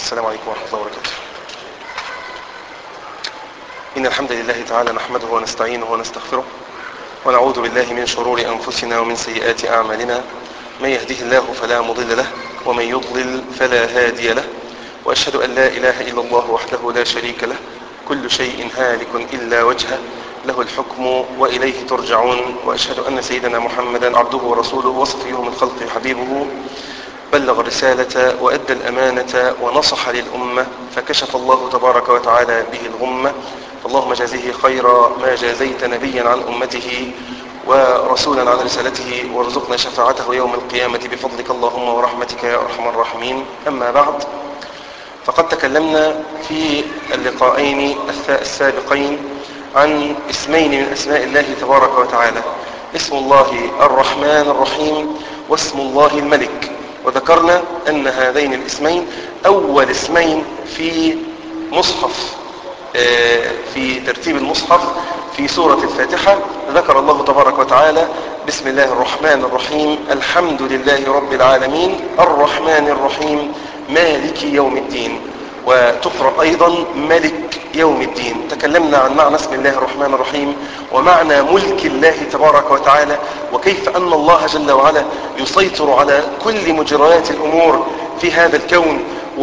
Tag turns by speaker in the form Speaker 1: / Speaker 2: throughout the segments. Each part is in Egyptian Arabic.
Speaker 1: السلام عليكم ورحمة الله وبركاته إن الحمد لله تعالى نحمده ونستعينه ونستغفره ونعوذ بالله من شرور أنفسنا ومن سيئات أعمالنا من يهده الله فلا مضل له ومن يضلل فلا هادي له وأشهد أن لا إله إلا الله وحده لا شريك له كل شيء هالك إلا وجهه له الحكم وإليه ترجعون وأشهد أن سيدنا محمدا عبده ورسوله وصفيه من خلقه حبيبه بلغ الرسالة وأدى الأمانة ونصح للأمة فكشف الله تبارك وتعالى به الغمة اللهم جازيه خير ما جازيت نبيا عن أمته ورسولا عن رسالته وارزقنا شفاعته يوم القيامة بفضلك اللهم ورحمتك يا أرحم الراحمين أما بعد فقد تكلمنا في اللقاءين السابقين عن اسمين من أسماء الله تبارك وتعالى اسم الله الرحمن الرحيم واسم الله الملك وذكرنا أن هذين الاسمين أول اسمين في مصحف في ترتيب المصحف في سورة الفاتحة ذكر الله تبارك وتعالى بسم الله الرحمن الرحيم الحمد لله رب العالمين الرحمن الرحيم مالك يوم الدين وتقرأ أيضا ملك يوم الدين تكلمنا عن معنى اسم الله الرحمن الرحيم ومعنى ملك الله تبارك وتعالى وكيف أن الله جل وعلا يسيطر على كل مجريات الأمور في هذا الكون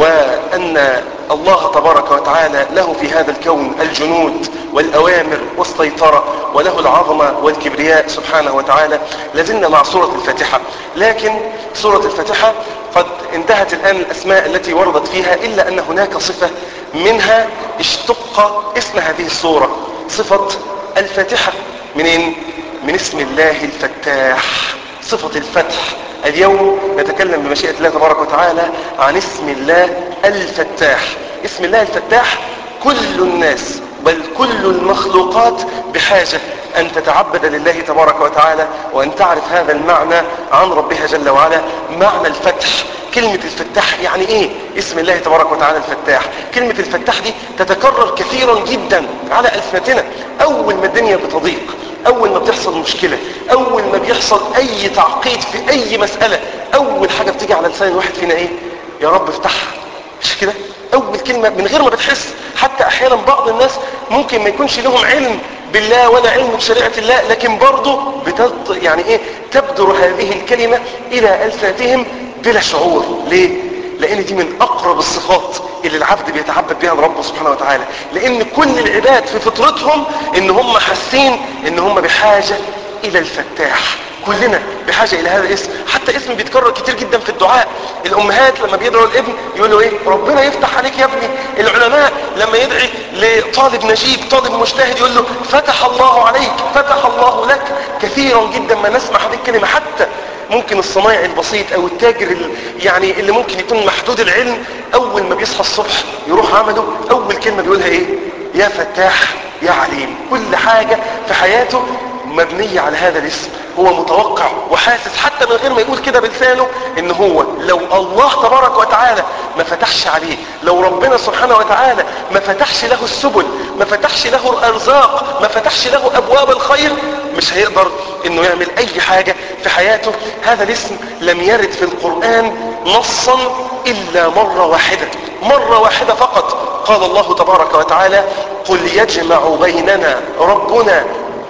Speaker 1: وأن الله تبارك وتعالى له في هذا الكون الجنود والأوامر والسيطرة وله العظمة والكبرياء سبحانه وتعالى لازلنا مع سورة الفاتحة لكن سورة الفاتحة قد انتهت الآن الأسماء التي وردت فيها إلا أن هناك صفة منها اشتق اسم هذه السورة صفة الفاتحة منين؟ من اسم الله الفتاح صفة الفتح اليوم نتكلم بمشيئة الله تبارك وتعالى عن اسم الله الفتاح اسم الله الفتاح كل الناس بل كل المخلوقات بحاجة أن تتعبد لله تبارك وتعالى وأن تعرف هذا المعنى عن ربها جل وعلا معنى الفتح كلمة الفتاح يعني ايه اسم الله تبارك وتعالى الفتاح كلمة الفتاح دي تتكرر كثيرا جدا على ألسنتنا أول ما الدنيا بتضيق أول ما بتحصل مشكلة أول ما بيحصل أي تعقيد في أي مسألة أول حاجة بتيجي على لسان الواحد فينا ايه يا رب افتحها مش كده أول كلمة من غير ما بتحس حتى أحيانا بعض الناس ممكن ما يكونش لهم علم بالله ولا علم بشريعة الله لكن برضه بتط... يعني ايه تبدر هذه الكلمة إلى ألسنتهم بلا شعور ليه؟ لأن دي من أقرب الصفات اللي العبد بيتعبد بها ربه سبحانه وتعالى لأن كل العباد في فطرتهم إن هم حاسين إن هم بحاجة إلى الفتاح كلنا بحاجة إلى هذا الاسم حتى اسم بيتكرر كتير جدا في الدعاء الأمهات لما بيدعوا الابن يقولوا إيه ربنا يفتح عليك يا ابني العلماء لما يدعي لطالب نجيب طالب مجتهد يقول له فتح الله عليك فتح الله لك كثيرا جدا ما نسمع هذه الكلمة حتى ممكن الصنايعي البسيط او التاجر ال... يعني اللي ممكن يكون محدود العلم اول ما بيصحى الصبح يروح عمله اول كلمة بيقولها ايه يا فتاح يا عليم كل حاجة في حياته مبنية على هذا الاسم هو متوقع وحاسس حتى من غير ما يقول كده بلسانه ان هو لو الله تبارك وتعالى ما فتحش عليه لو ربنا سبحانه وتعالى ما فتحش له السبل ما فتحش له الارزاق ما فتحش له ابواب الخير مش هيقدر انه يعمل اي حاجة في حياته هذا الاسم لم يرد في القرآن نصا الا مرة واحدة مرة واحدة فقط قال الله تبارك وتعالى قل يجمع بيننا ربنا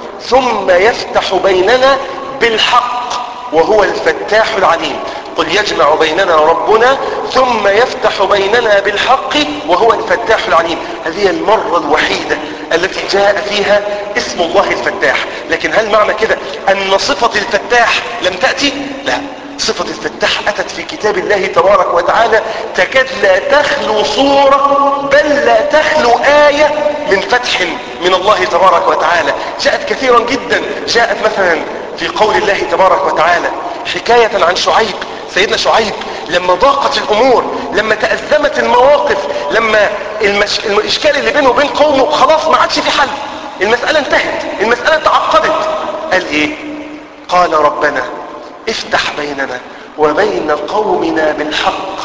Speaker 1: ثم يفتح بيننا بالحق وهو الفتاح العليم قل يجمع بيننا ربنا ثم يفتح بيننا بالحق وهو الفتاح العليم هذه المرة الوحيدة التي جاء فيها اسم الله الفتاح لكن هل معنى كده أن صفة الفتاح لم تأتي؟ لا صفة الفتاح أتت في كتاب الله تبارك وتعالى تكاد لا تخلو صورة بل لا تخلو آية من فتح من الله تبارك وتعالى جاءت كثيرا جدا جاءت مثلا في قول الله تبارك وتعالى حكاية عن شعيب سيدنا شعيب لما ضاقت الأمور لما تأزمت المواقف لما المش... الإشكال اللي بينه وبين قومه خلاص ما عادش في حل المسألة انتهت المسألة تعقدت قال ايه قال ربنا افتح بيننا وبين قومنا بالحق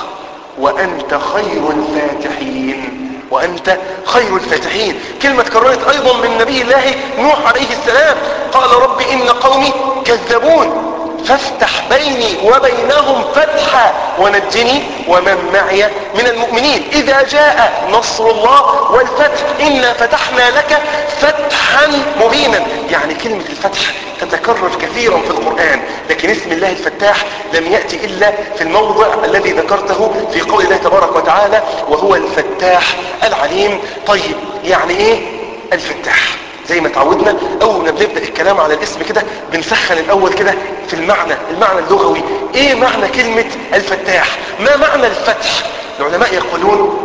Speaker 1: وأنت خير الفاتحين وأنت خير الفاتحين كلمة كررت أيضا من نبي الله نوح عليه السلام قال رب إن قومي كذبون فافتح بيني وبينهم فتحا ونجني ومن معي من المؤمنين اذا جاء نصر الله والفتح انا فتحنا لك فتحا مبينا يعني كلمة الفتح تتكرر كثيرا في القرآن لكن اسم الله الفتاح لم يأتي الا في الموضع الذي ذكرته في قول الله تبارك وتعالى وهو الفتاح العليم طيب يعني ايه الفتاح زي ما تعودنا اول ما بنبدا الكلام على الاسم كده بنسخن الاول كده في المعنى المعنى اللغوي ايه معنى كلمه الفتاح ما معنى الفتح العلماء يقولون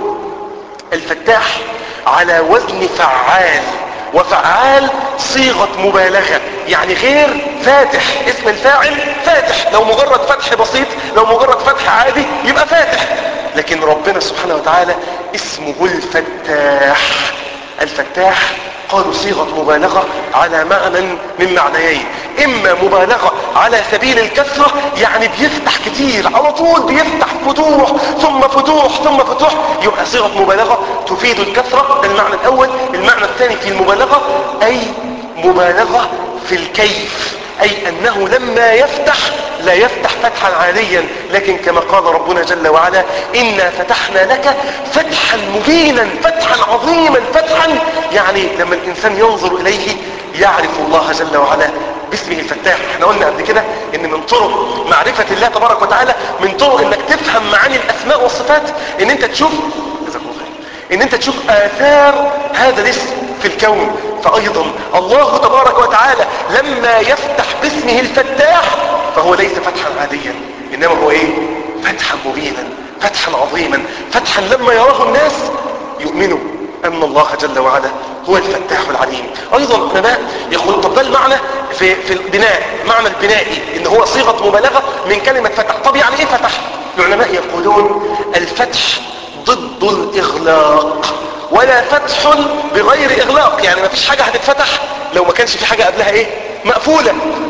Speaker 1: الفتاح على وزن فعال وفعال صيغة مبالغة يعني غير فاتح اسم الفاعل فاتح لو مجرد فتح بسيط لو مجرد فتح عادي يبقى فاتح لكن ربنا سبحانه وتعالى اسمه الفتاح الفتاح قالوا صيغة مبالغة على معنى من معنيين اما مبالغة على سبيل الكثرة يعني بيفتح كتير على طول بيفتح فتوح ثم فتوح ثم فتوح يبقى صيغة مبالغة تفيد الكثرة ده المعنى الاول المعنى الثاني في المبالغة اي مبالغة في الكيف اي انه لما يفتح لا يفتح فتحا عاديا لكن كما قال ربنا جل وعلا انا فتحنا لك فتحا مبينا فتحا عظيما فتحا يعني لما الانسان ينظر اليه يعرف الله جل وعلا باسمه الفتاح احنا قلنا قبل كده ان من طرق معرفة الله تبارك وتعالى من طرق انك تفهم معاني الاسماء والصفات ان انت تشوف جزاك الله خير ان انت تشوف اثار هذا الاسم في الكون فايضا الله تبارك وتعالى لما يفتح باسمه الفتاح فهو ليس فتحا عاديا انما هو ايه فتحا مبينا فتحا عظيما فتحا لما يراه الناس يؤمنوا ان الله جل وعلا هو الفتاح العليم ايضا العلماء يقولون طب ده المعنى في, في البناء معنى البنائي ان هو صيغة مبالغة من كلمة فتح طب يعني ايه فتح العلماء يقولون الفتح ضد الاغلاق ولا فتح بغير اغلاق يعني ما فيش حاجة هتتفتح لو ما كانش في حاجة قبلها ايه مقفولة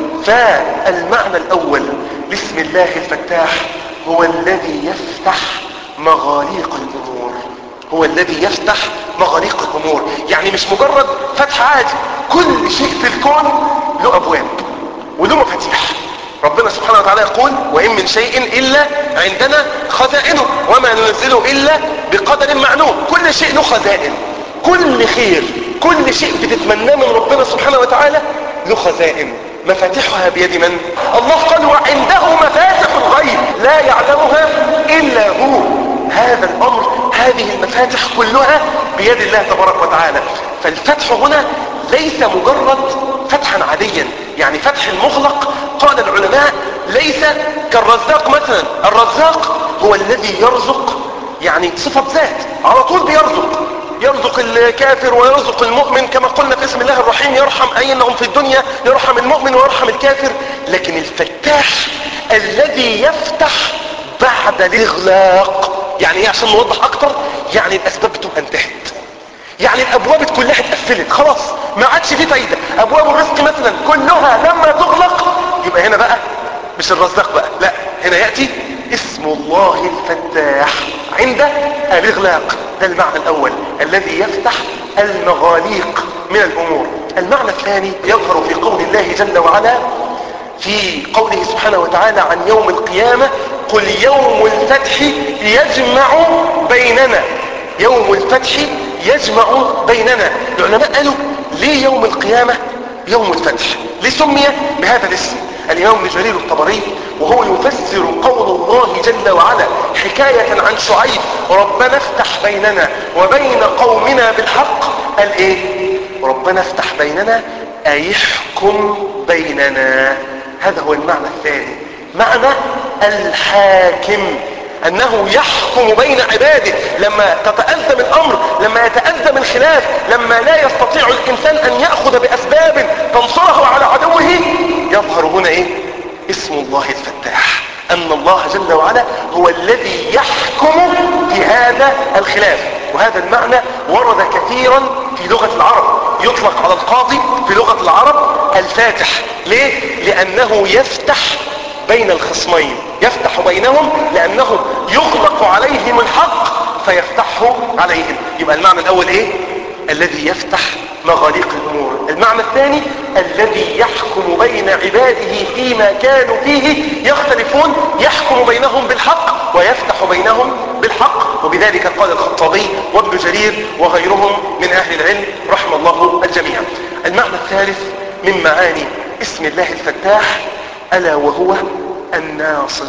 Speaker 1: فالمعنى الاول بسم الله الفتاح هو الذي يفتح مغاليق الامور هو الذي يفتح مغاليق الامور يعني مش مجرد فتح عادي كل شيء في الكون له ابواب وله مفاتيح ربنا سبحانه وتعالى يقول وإن من شيء إلا عندنا خزائنه وما ننزله إلا بقدر معلوم كل شيء له خزائن كل خير كل شيء بتتمناه من ربنا سبحانه وتعالى له خزائن مفاتيحها بيد من الله قال وعنده مفاتح الغيب لا يعلمها إلا هو هذا الأمر هذه المفاتح كلها بيد الله تبارك وتعالى فالفتح هنا ليس مجرد فتحا عاديا يعني فتح المغلق قال العلماء ليس كالرزاق مثلا الرزاق هو الذي يرزق يعني صفة ذات على طول بيرزق يرزق الكافر ويرزق المؤمن كما قلنا في اسم الله الرحيم يرحم أينهم في الدنيا يرحم المؤمن ويرحم الكافر لكن الفتاح الذي يفتح بعد الاغلاق يعني ايه عشان نوضح اكتر يعني الاسباب بتبقى انتهت يعني الابواب كلها اتقفلت خلاص ما عادش في فايدة ابواب الرزق مثلا كلها لما تغلق يبقى هنا بقى مش الرزاق بقى لا هنا يأتي اسم الله الفتاح عند الاغلاق ده المعنى الاول الذي يفتح المغاليق من الامور المعنى الثاني يظهر في قول الله جل وعلا في قوله سبحانه وتعالى عن يوم القيامة قل يوم الفتح يجمع بيننا يوم الفتح يجمع بيننا العلماء قالوا ليه يوم القيامة يوم الفتح ليه سمي بهذا الاسم الإمام ابن جرير الطبري وهو يفسر قول الله جل وعلا حكاية عن شعيب ربنا افتح بيننا وبين قومنا بالحق قال ايه ربنا افتح بيننا أيحكم بيننا هذا هو المعنى الثاني معنى الحاكم انه يحكم بين عباده لما تتأذم الامر لما يتأذم الخلاف لما لا يستطيع الانسان ان يأخذ باسباب تنصره على عدوه يظهر هنا ايه اسم الله الفتاح ان الله جل وعلا هو الذي يحكم في هذا الخلاف وهذا المعنى ورد كثيرا في لغة العرب يطلق على القاضي في لغة العرب الفاتح ليه لانه يفتح بين الخصمين يفتح بينهم لانه يغلق عليهم الحق فيفتحه عليهم يبقى المعنى الاول ايه الذي يفتح مغاليق الأمور المعنى الثاني الذي يحكم بين عباده فيما كانوا فيه يختلفون يحكم بينهم بالحق ويفتح بينهم بالحق وبذلك قال الخطابي وابن جرير وغيرهم من أهل العلم رحم الله الجميع المعنى الثالث من معاني اسم الله الفتاح ألا وهو الناصر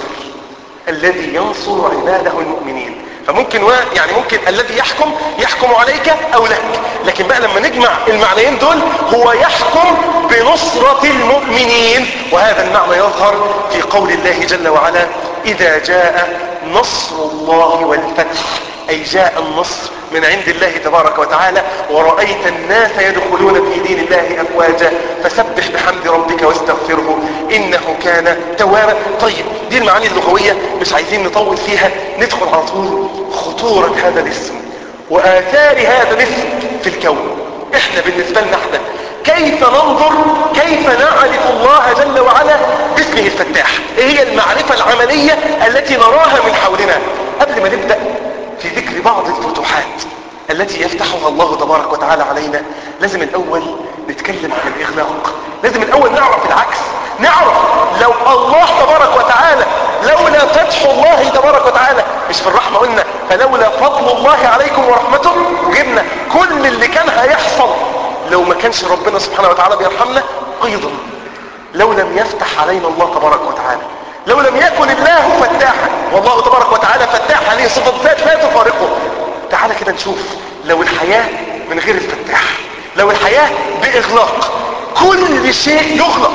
Speaker 1: الذي ينصر عباده المؤمنين فممكن و... يعني ممكن الذي يحكم يحكم عليك او لك لكن بقى لما نجمع المعنيين دول هو يحكم بنصرة المؤمنين وهذا المعنى يظهر في قول الله جل وعلا اذا جاء نصر الله والفتح اي جاء النصر من عند الله تبارك وتعالى ورأيت الناس يدخلون في دين الله أفواجا فسبح بحمد ربك واستغفره إنه كان توابا طيب دي المعاني اللغوية مش عايزين نطول فيها ندخل على طول خطورة هذا الاسم وآثار هذا الاسم في الكون احنا بالنسبة لنا احنا كيف ننظر كيف نعرف الله جل وعلا باسمه الفتاح ايه هي المعرفة العملية التي نراها من حولنا قبل ما نبدأ في ذكر بعض الفتوحات التي يفتحها الله تبارك وتعالى علينا لازم الأول نتكلم عن الإغلاق لازم الأول نعرف العكس نعرف لو الله تبارك وتعالى لولا فتح الله تبارك وتعالى مش في الرحمة قلنا فلولا فضل الله عليكم ورحمته وجبنا كل اللي كان هيحصل لو ما كانش ربنا سبحانه وتعالى بيرحمنا أيضا لو لم يفتح علينا الله تبارك وتعالى لو لم يكن الله فتاحا والله تبارك وتعالى فتاح عليه صفة ذات لا تفارقه تعالى كده نشوف لو الحياة من غير الفتاح لو الحياة بإغلاق كل شيء يغلق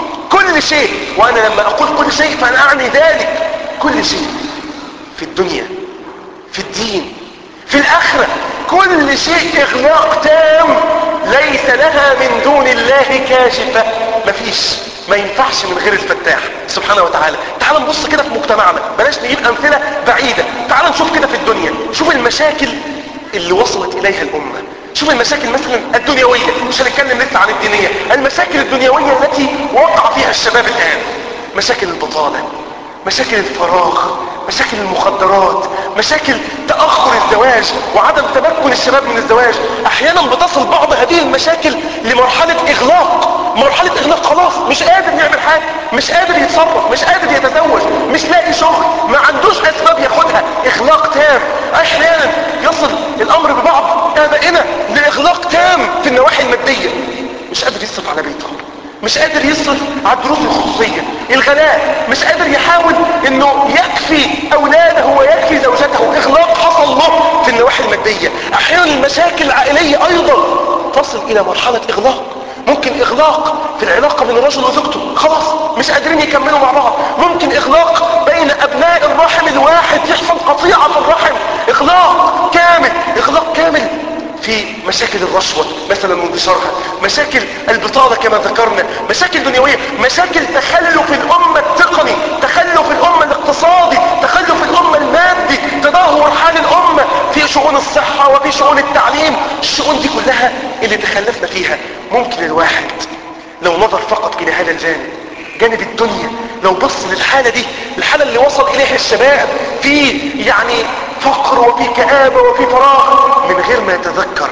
Speaker 1: كل شيء وأنا لما أقول كل شيء فأنا أعني ذلك كل شيء في الدنيا في الدين في الآخرة كل شيء إغلاق تام ليس لها من دون الله كاشفة مفيش ما ينفعش من غير الفتاح سبحانه وتعالى تعال نبص كده في مجتمعنا بلاش نجيب أمثلة بعيدة تعال نشوف كده في الدنيا شوف المشاكل اللي وصلت إليها الأمة شوف المشاكل مثلا الدنيوية مش هنتكلم لسه عن الدينية المشاكل الدنيوية التي وقع فيها الشباب الآن مشاكل البطالة مشاكل الفراغ مشاكل المخدرات مشاكل تأخر الزواج وعدم تمكن الشباب من الزواج احيانا بتصل بعض هذه المشاكل لمرحلة اغلاق مرحلة اغلاق خلاص مش قادر يعمل حاجة مش قادر يتصرف مش قادر يتزوج مش لاقي شغل ما عندوش اسباب ياخدها اغلاق تام احيانا يصل الامر ببعض ابائنا لاغلاق تام في النواحي المادية مش قادر يصرف على بيته مش قادر يصرف على الدروس الخصوصية الغلاء مش قادر يحاول انه يكفي اولاده ويكفي زوجته اغلاق حصل له في النواحي المادية احيانا المشاكل العائلية ايضا تصل الى مرحلة اغلاق ممكن اغلاق في العلاقة بين الرجل وزوجته خلاص مش قادرين يكملوا مع بعض ممكن اغلاق بين ابناء الرحم الواحد يحصل قطيعة في الرحم اغلاق كامل اغلاق كامل في مشاكل الرشوة مثلا وانتشارها مشاكل البطالة كما ذكرنا مشاكل دنيوية مشاكل تخلف الأمة التقني تخلف الأمة الاقتصادي تخلف الأمة المادي تدهور حال الأمة في شؤون الصحة وفي شؤون التعليم الشؤون دي كلها اللي تخلفنا فيها ممكن الواحد لو نظر فقط إلى هذا الجانب جانب الدنيا لو بص للحالة دي الحالة اللي وصل إليها الشباب في يعني فقر وفي كآبة وفي فراغ من غير ما يتذكر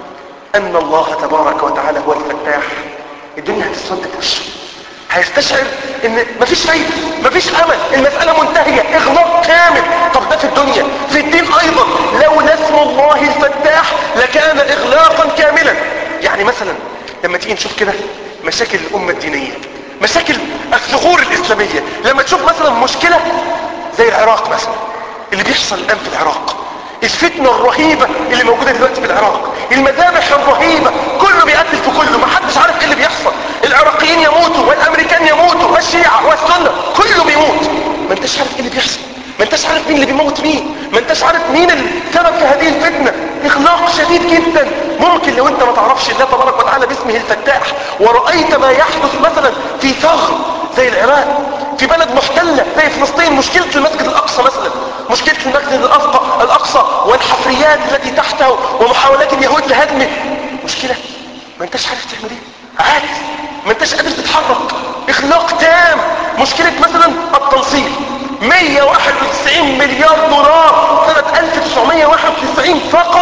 Speaker 1: أن الله تبارك وتعالى هو الفتاح الدنيا هتسود في وشه هيستشعر ان مفيش فايدة مفيش امل المسألة منتهية اغلاق كامل طب ده في الدنيا في الدين ايضا لولا اسم الله الفتاح لكان اغلاقا كاملا يعني مثلا لما تيجي نشوف كده مشاكل الامة الدينية مشاكل الثغور الاسلامية لما تشوف مثلا مشكلة زي العراق مثلا اللي بيحصل الان في العراق الفتنة الرهيبة اللي موجودة دلوقتي في العراق المذابح الرهيبة كله بيقتل في كله ما حدش عارف ايه اللي بيحصل العراقيين يموتوا والامريكان يموتوا والشيعة والسنة كله بيموت ما انتش عارف ايه اللي بيحصل ما انتش عارف مين اللي بيموت مين ما انتش عارف مين السبب في هذه الفتنة اغلاق شديد جدا ممكن لو انت ما تعرفش الله تبارك وتعالى باسمه الفتاح ورأيت ما يحدث مثلا في ثغر زي العراق في بلد محتلة زي فلسطين مشكلة المسجد الأقصى مثلا مشكلة المسجد الأقصى الأقصى والحفريات التي تحته ومحاولات اليهود لهدمه مشكلة ما انتش عارف تعمل ايه عاجز ما انتش قادر تتحرك اخلاق تام مشكلة مثلا التنصير 191 مليار دولار سنة 1991 فقط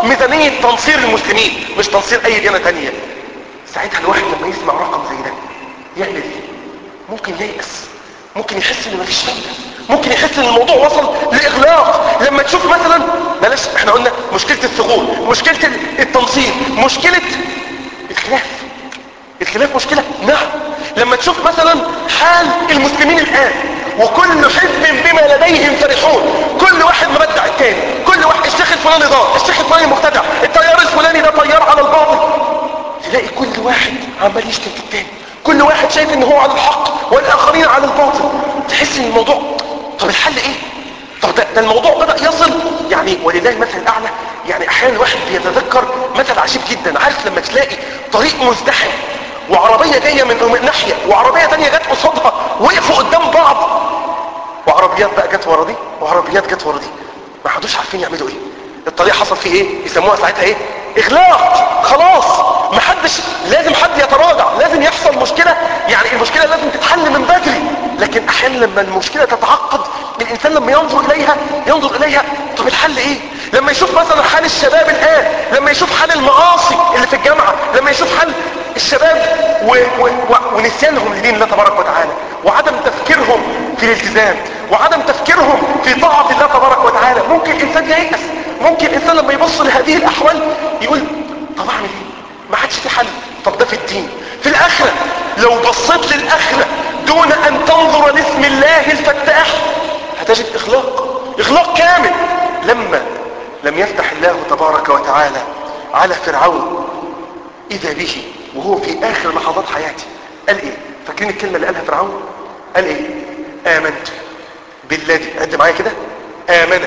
Speaker 1: ميزانية تنصير المسلمين مش تنصير اي ديانة تانية ساعتها الواحد لما يسمع رقم زي ده يعمل ايه ممكن ييأس ممكن يحس ان مفيش فايدة ممكن يحس ان الموضوع وصل لاغلاق لما تشوف مثلا بلاش احنا قلنا مشكلة الثغور مشكلة التنصير مشكلة الخلاف الخلاف مشكلة نعم لما تشوف مثلا حال المسلمين الآن وكل حزب بما لديهم فرحون كل واحد مبدع التاني كل واحد الشيخ الفلاني ضار الشيخ الفلاني مبتدع الطيار الفلاني ده طيار على الباطل تلاقي كل واحد عمال يشتم في التاني كل واحد شايف ان هو على الحق والاخرين على الباطل تحس ان الموضوع طب الحل ايه طب ده, ده الموضوع بدأ يصل يعني ولله المثل الأعلى يعني أحيانا الواحد بيتذكر مثل عجيب جدا عارف لما تلاقي طريق مزدحم وعربية جاية من ناحية وعربية تانية جت قصادها وقفوا قدام بعض وعربيات بقى جت ورا دي وعربيات جت ورا دي ما حدوش عارفين يعملوا ايه الطريق حصل فيه ايه يسموها ساعتها ايه اغلاق خلاص محدش لازم حد يتراجع لازم يحصل مشكلة يعني المشكلة لازم تتحل من بدري لكن احيانا لما المشكلة تتعقد الانسان لما ينظر اليها ينظر اليها طب الحل ايه لما يشوف مثلا حال الشباب الان لما يشوف حال المعاصي اللي في الجامعة لما يشوف حال الشباب و... و... و... ونسيانهم لدين الله تبارك وتعالى وعدم تفكيرهم في الالتزام وعدم تفكيرهم في طاعة الله تبارك وتعالى ممكن الانسان ييأس ممكن الانسان لما يبص لهذه الاحوال يقول طب اعمل ايه ما عادش في حل طب ده في الدين في الاخرة لو بصيت للاخرة دون ان تنظر لاسم الله الفتاح هتجد اغلاق اغلاق كامل لما لم يفتح الله تبارك وتعالى على فرعون اذا به وهو في اخر لحظات حياته قال ايه فاكرين الكلمة اللي قالها فرعون قال ايه امنت بالذي قد معايا كده امنت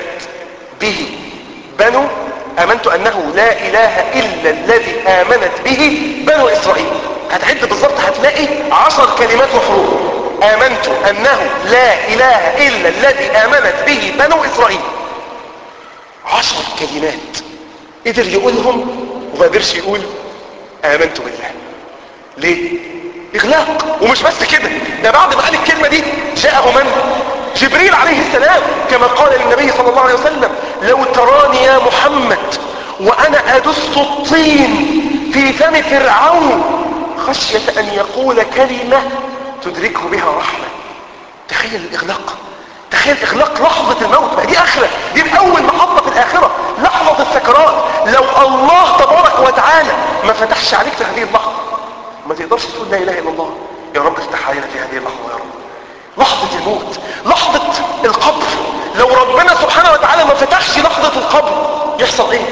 Speaker 1: به بنو امنت انه لا اله الا الذي امنت به بنو اسرائيل هتعد بالظبط هتلاقي عشر كلمات وحروف امنت انه لا اله الا الذي امنت به بنو اسرائيل عشر كلمات قدر يقولهم وما قدرش يقول امنت بالله ليه اغلاق ومش بس كده ده بعد ما قال الكلمة دي جاءه من جبريل عليه السلام كما قال للنبي صلى الله عليه وسلم لو تراني يا محمد وانا ادس الطين في فم فرعون خشية ان يقول كلمة تدركه بها رحمة تخيل الاغلاق تخيل اغلاق لحظة الموت ما دي اخرة دي اول محطة في الاخرة لحظة السكرات لو الله تبارك وتعالى ما فتحش عليك في هذه اللحظة ما تقدرش تقول لا اله الا الله يا رب افتح علينا في هذه اللحظة يا رب لحظة الموت لحظة القبر لو ربنا سبحانه وتعالى ما فتحش لحظة القبر يحصل ايه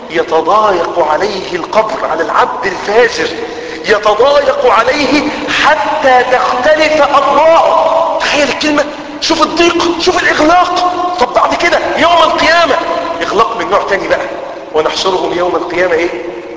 Speaker 1: يتضايق عليه القبر على العبد الفاجر يتضايق عليه حتى تختلف اضلاعه تخيل الكلمة شوف الضيق شوف الاغلاق طب بعد كده يوم القيامة اغلاق من نوع تاني بقى ونحشرهم يوم القيامة ايه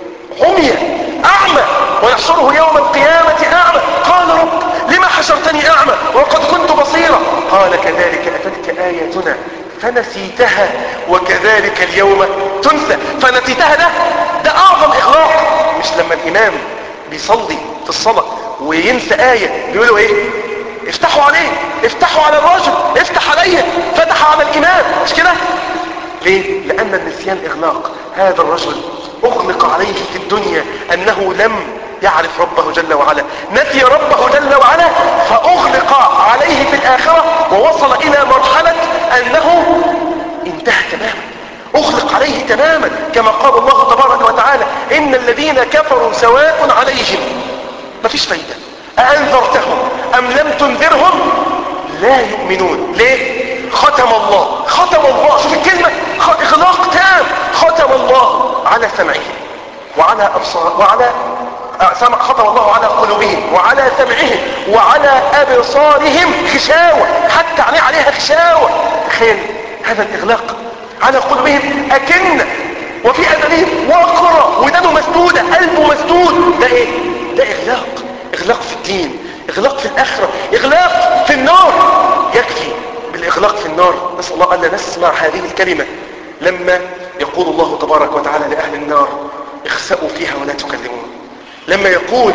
Speaker 1: عمية اعمى ونحشره يوم القيامة اعمى قال رب لما حشرتني اعمى وقد كنت بصيرا قال كذلك اتتك اياتنا فنسيتها وكذلك اليوم تنسى فنسيتها ده ده اعظم اغلاق مش لما الامام بيصلي في الصلاة وينسى آية بيقولوا ايه افتحوا عليه افتحوا على الرجل افتح عليه فتح على الامام مش كده ليه لان النسيان اغلاق هذا الرجل اغلق عليه في الدنيا انه لم يعرف ربه جل وعلا نسي ربه جل وعلا فاغلق عليه في الاخرة ووصل الى مرحلة انه انتهى تماما اغلق عليه تماما كما قال الله تبارك وتعالى ان الذين كفروا سواء عليهم مفيش فايدة أأنذرتهم أم لم تنذرهم لا يؤمنون ليه ختم الله ختم الله شوف الكلمة اغلاق تام ختم الله على سمعهم وعلى أبصار وعلى سمع ختم الله على قلوبهم وعلى سمعهم وعلى أبصارهم غشاوة حتى عليه عليها غشاوة تخيل هذا الإغلاق على قلوبهم أكنة وفي أذنهم وقرة ودانه مسدودة قلبه مسدود ده ايه ده إغلاق إغلاق في الدين إغلاق في الآخرة إغلاق في النار يكفي بالإغلاق في النار نسأل الله ألا نسمع هذه الكلمة لما يقول الله تبارك وتعالى لأهل النار اخسأوا فيها ولا تكلمون لما يقول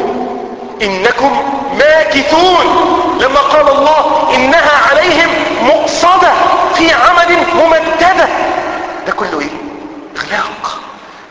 Speaker 1: إنكم ماكثون لما قال الله إنها عليهم مقصدة في عمل ممددة ده كله إيه إغلاق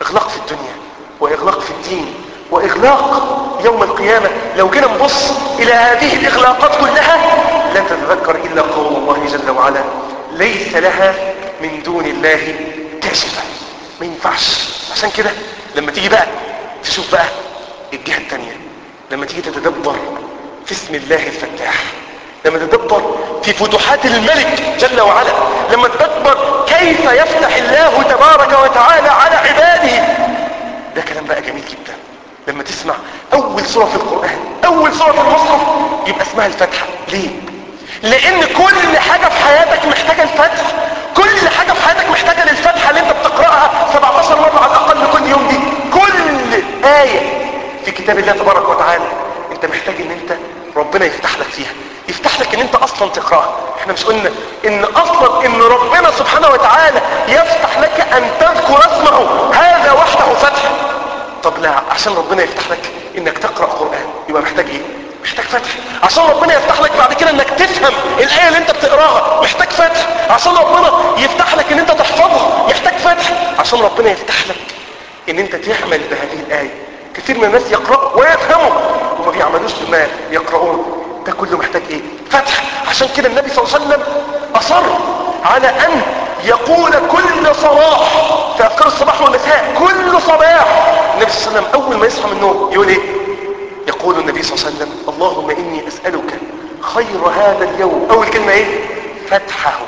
Speaker 1: اغلاق يوم القيامة لو جينا نبص الى هذه الاغلاقات كلها لا تتذكر الا قول الله جل وعلا ليس لها من دون الله كاشفة ما ينفعش عشان كده لما تيجي بقى تشوف بقى الجهة التانية لما تيجي تتدبر في اسم الله الفتاح لما تدبر في فتوحات الملك جل وعلا لما تدبر كيف يفتح الله تبارك وتعالى على عباده ده كلام بقى جميل جدا لما تسمع اول سورة في القرآن اول سورة في المصحف يبقى اسمها الفتحة ليه لان كل حاجة في حياتك محتاجة الفتح كل حاجة في حياتك محتاجة للفتحة اللي انت بتقرأها 17 مرة على الاقل كل يوم دي كل آية في كتاب الله تبارك وتعالى انت محتاج ان انت ربنا يفتح لك فيها يفتح لك ان انت اصلا تقرأها احنا مش قلنا ان اصلا ان ربنا سبحانه وتعالى يفتح لك ان تذكر اسمه هذا وحده فتح طب لا عشان ربنا يفتح لك انك تقرأ قرآن يبقى محتاج ايه محتاج فتح عشان ربنا يفتح لك بعد كده انك تفهم الآية اللي انت بتقراها محتاج فتح عشان ربنا يفتح لك ان انت تحفظها محتاج فتح عشان ربنا يفتح لك ان انت تعمل بهذه الآية كثير من الناس يقرأوا ويفهموا وما بيعملوش بما يقرؤون ده كله محتاج ايه فتح عشان كده النبي صلى الله عليه وسلم اصر على ان يقول كل صباح في اذكار الصباح والمساء كل صباح النبي صلى الله عليه وسلم اول ما يصحى من النوم يقول ايه يقول النبي صلى الله عليه وسلم اللهم اني اسألك خير هذا اليوم اول كلمة ايه فتحه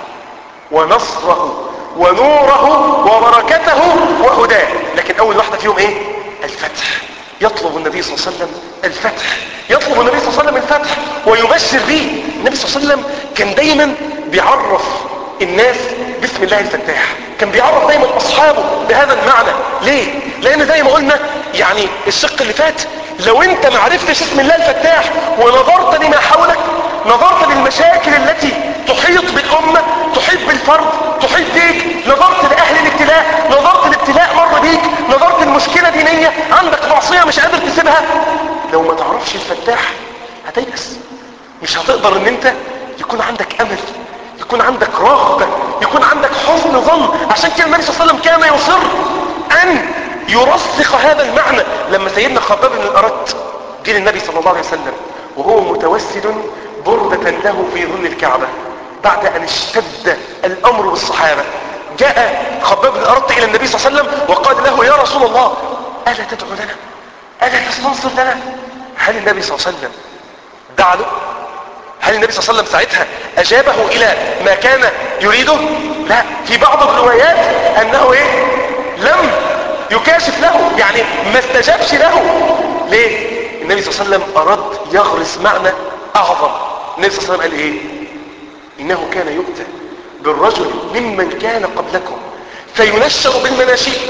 Speaker 1: ونصره ونوره وبركته وهداه لكن اول واحدة فيهم ايه الفتح يطلب النبي صلى الله عليه وسلم الفتح يطلب النبي صلى الله عليه وسلم الفتح ويبشر به النبي صلى الله عليه وسلم كان دايما بيعرف الناس باسم الله الفتاح كان بيعرف دايما اصحابه بهذا المعنى ليه لان زي ما قلنا يعني الشق اللي فات لو انت ما عرفتش اسم الله الفتاح ونظرت لما حولك نظرت للمشاكل التي تحيط بالامة تحيط بالفرد تحيط بيك نظرت لاهل الابتلاء نظرت الابتلاء مر بيك نظرت المشكلة دينية عندك معصية مش قادر تسيبها لو ما تعرفش الفتاح هتيأس مش هتقدر ان انت يكون عندك امل يكون عندك رغبة يكون عندك حسن ظن عشان كده النبي صلى الله عليه وسلم كان يصر ان يرسخ هذا المعنى لما سيدنا خباب بن الارت جه للنبي صلى الله عليه وسلم وهو متوسد بردة له في ظل الكعبة بعد ان اشتد الامر بالصحابة جاء خباب بن الارت الى النبي صلى الله عليه وسلم وقال له يا رسول الله الا تدعو لنا الا تستنصر لنا هل النبي صلى الله عليه وسلم دعا له هل النبي صلى الله عليه وسلم ساعتها اجابه الى ما كان يريده لا في بعض الروايات انه ايه لم يكاشف له يعني ما استجابش له ليه النبي صلى الله عليه وسلم اراد يغرس معنى اعظم النبي صلى الله عليه وسلم قال ايه انه كان يؤتى بالرجل ممن كان قبلكم فينشر بالمناشير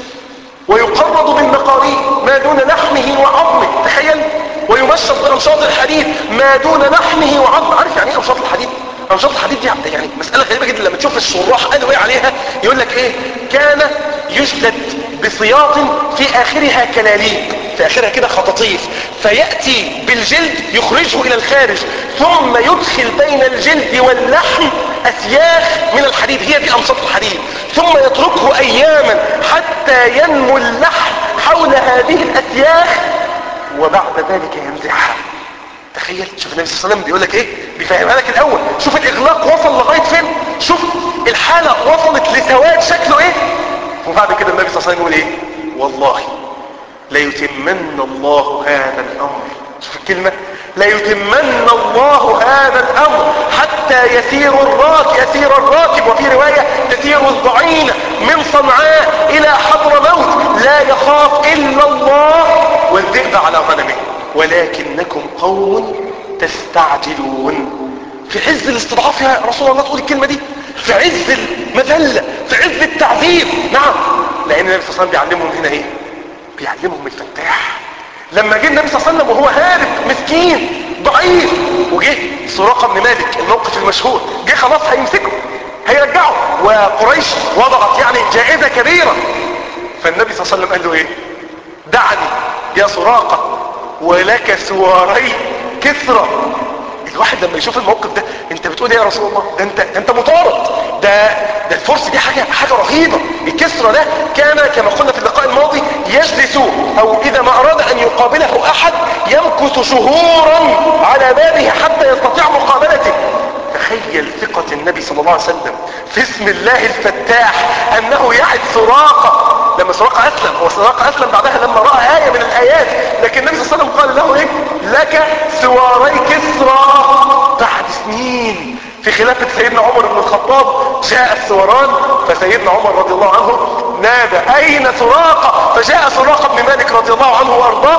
Speaker 1: ويقرض بالمقارير ما دون لحمه وعظمه تخيل ويمشط بأنشاط الحديد ما دون لحمه وعظمه عارف يعني ايه أنشاط الحديد أنشاط الحديد دي يعني مسألة غريبة جدا لما تشوف الشراح قالوا ايه عليها يقول لك ايه كان يجلد بسياط في آخرها كلاليب في آخرها كده خطاطيف فيأتي بالجلد يخرجه إلى الخارج ثم يدخل بين الجلد واللحم أسياخ من الحديد هي دي أنشاط الحديد ثم يتركه أياما حتى ينمو اللحم حول هذه الأسياخ وبعد ذلك ينزعها تخيل شوف النبي صلى الله عليه وسلم بيقول لك ايه بيفهمها لك الاول شوف الاغلاق وصل لغايه فين شوف الحاله وصلت لسواد شكله ايه وبعد كده النبي صلى الله عليه وسلم يقول ايه والله ليتمن الله هذا الامر شوف الكلمه ليتمن الله هذا الامر حتى يسير الراكب يسير الراكب وفي روايه تسير الضعينه من صنعاء الى حضر موت لا يخاف الا الله والذئب على غنمه ولكنكم قوم تستعجلون في عز الاستضعاف يا رسول الله تقول الكلمة دي في عز المذلة في عز التعذيب نعم لان النبي صلى الله عليه وسلم بيعلمهم هنا ايه بيعلمهم الفتاح لما جه النبي صلى الله عليه وسلم وهو هارب مسكين ضعيف وجه سراقة بن مالك الموقف المشهور جه خلاص هيمسكه هيرجعه وقريش وضعت يعني جائزة كبيرة فالنبي صلى الله عليه وسلم قال له ايه دعني يا سراقة ولك سواري كسرى الواحد لما يشوف الموقف ده انت بتقول ايه يا رسول الله ده انت ده انت مطارد ده ده الفرس دي حاجه حاجه رهيبه الكسرى ده كان كما قلنا في اللقاء الماضي يجلس او اذا ما اراد ان يقابله احد يمكث شهورا على بابه حتى يستطيع مقابلته تخيل ثقة النبي صلى الله عليه وسلم في اسم الله الفتاح انه يعد سراقة لما سراقة اسلم هو سراقة اسلم بعدها لما رأى آية من الايات لكن النبي صلى الله عليه وسلم قال له ايه لك سواري كسرى بعد سنين في خلافة سيدنا عمر بن الخطاب جاء السوران فسيدنا عمر رضي الله عنه نادى اين سراقة فجاء سراقة بن مالك رضي الله عنه وارضاه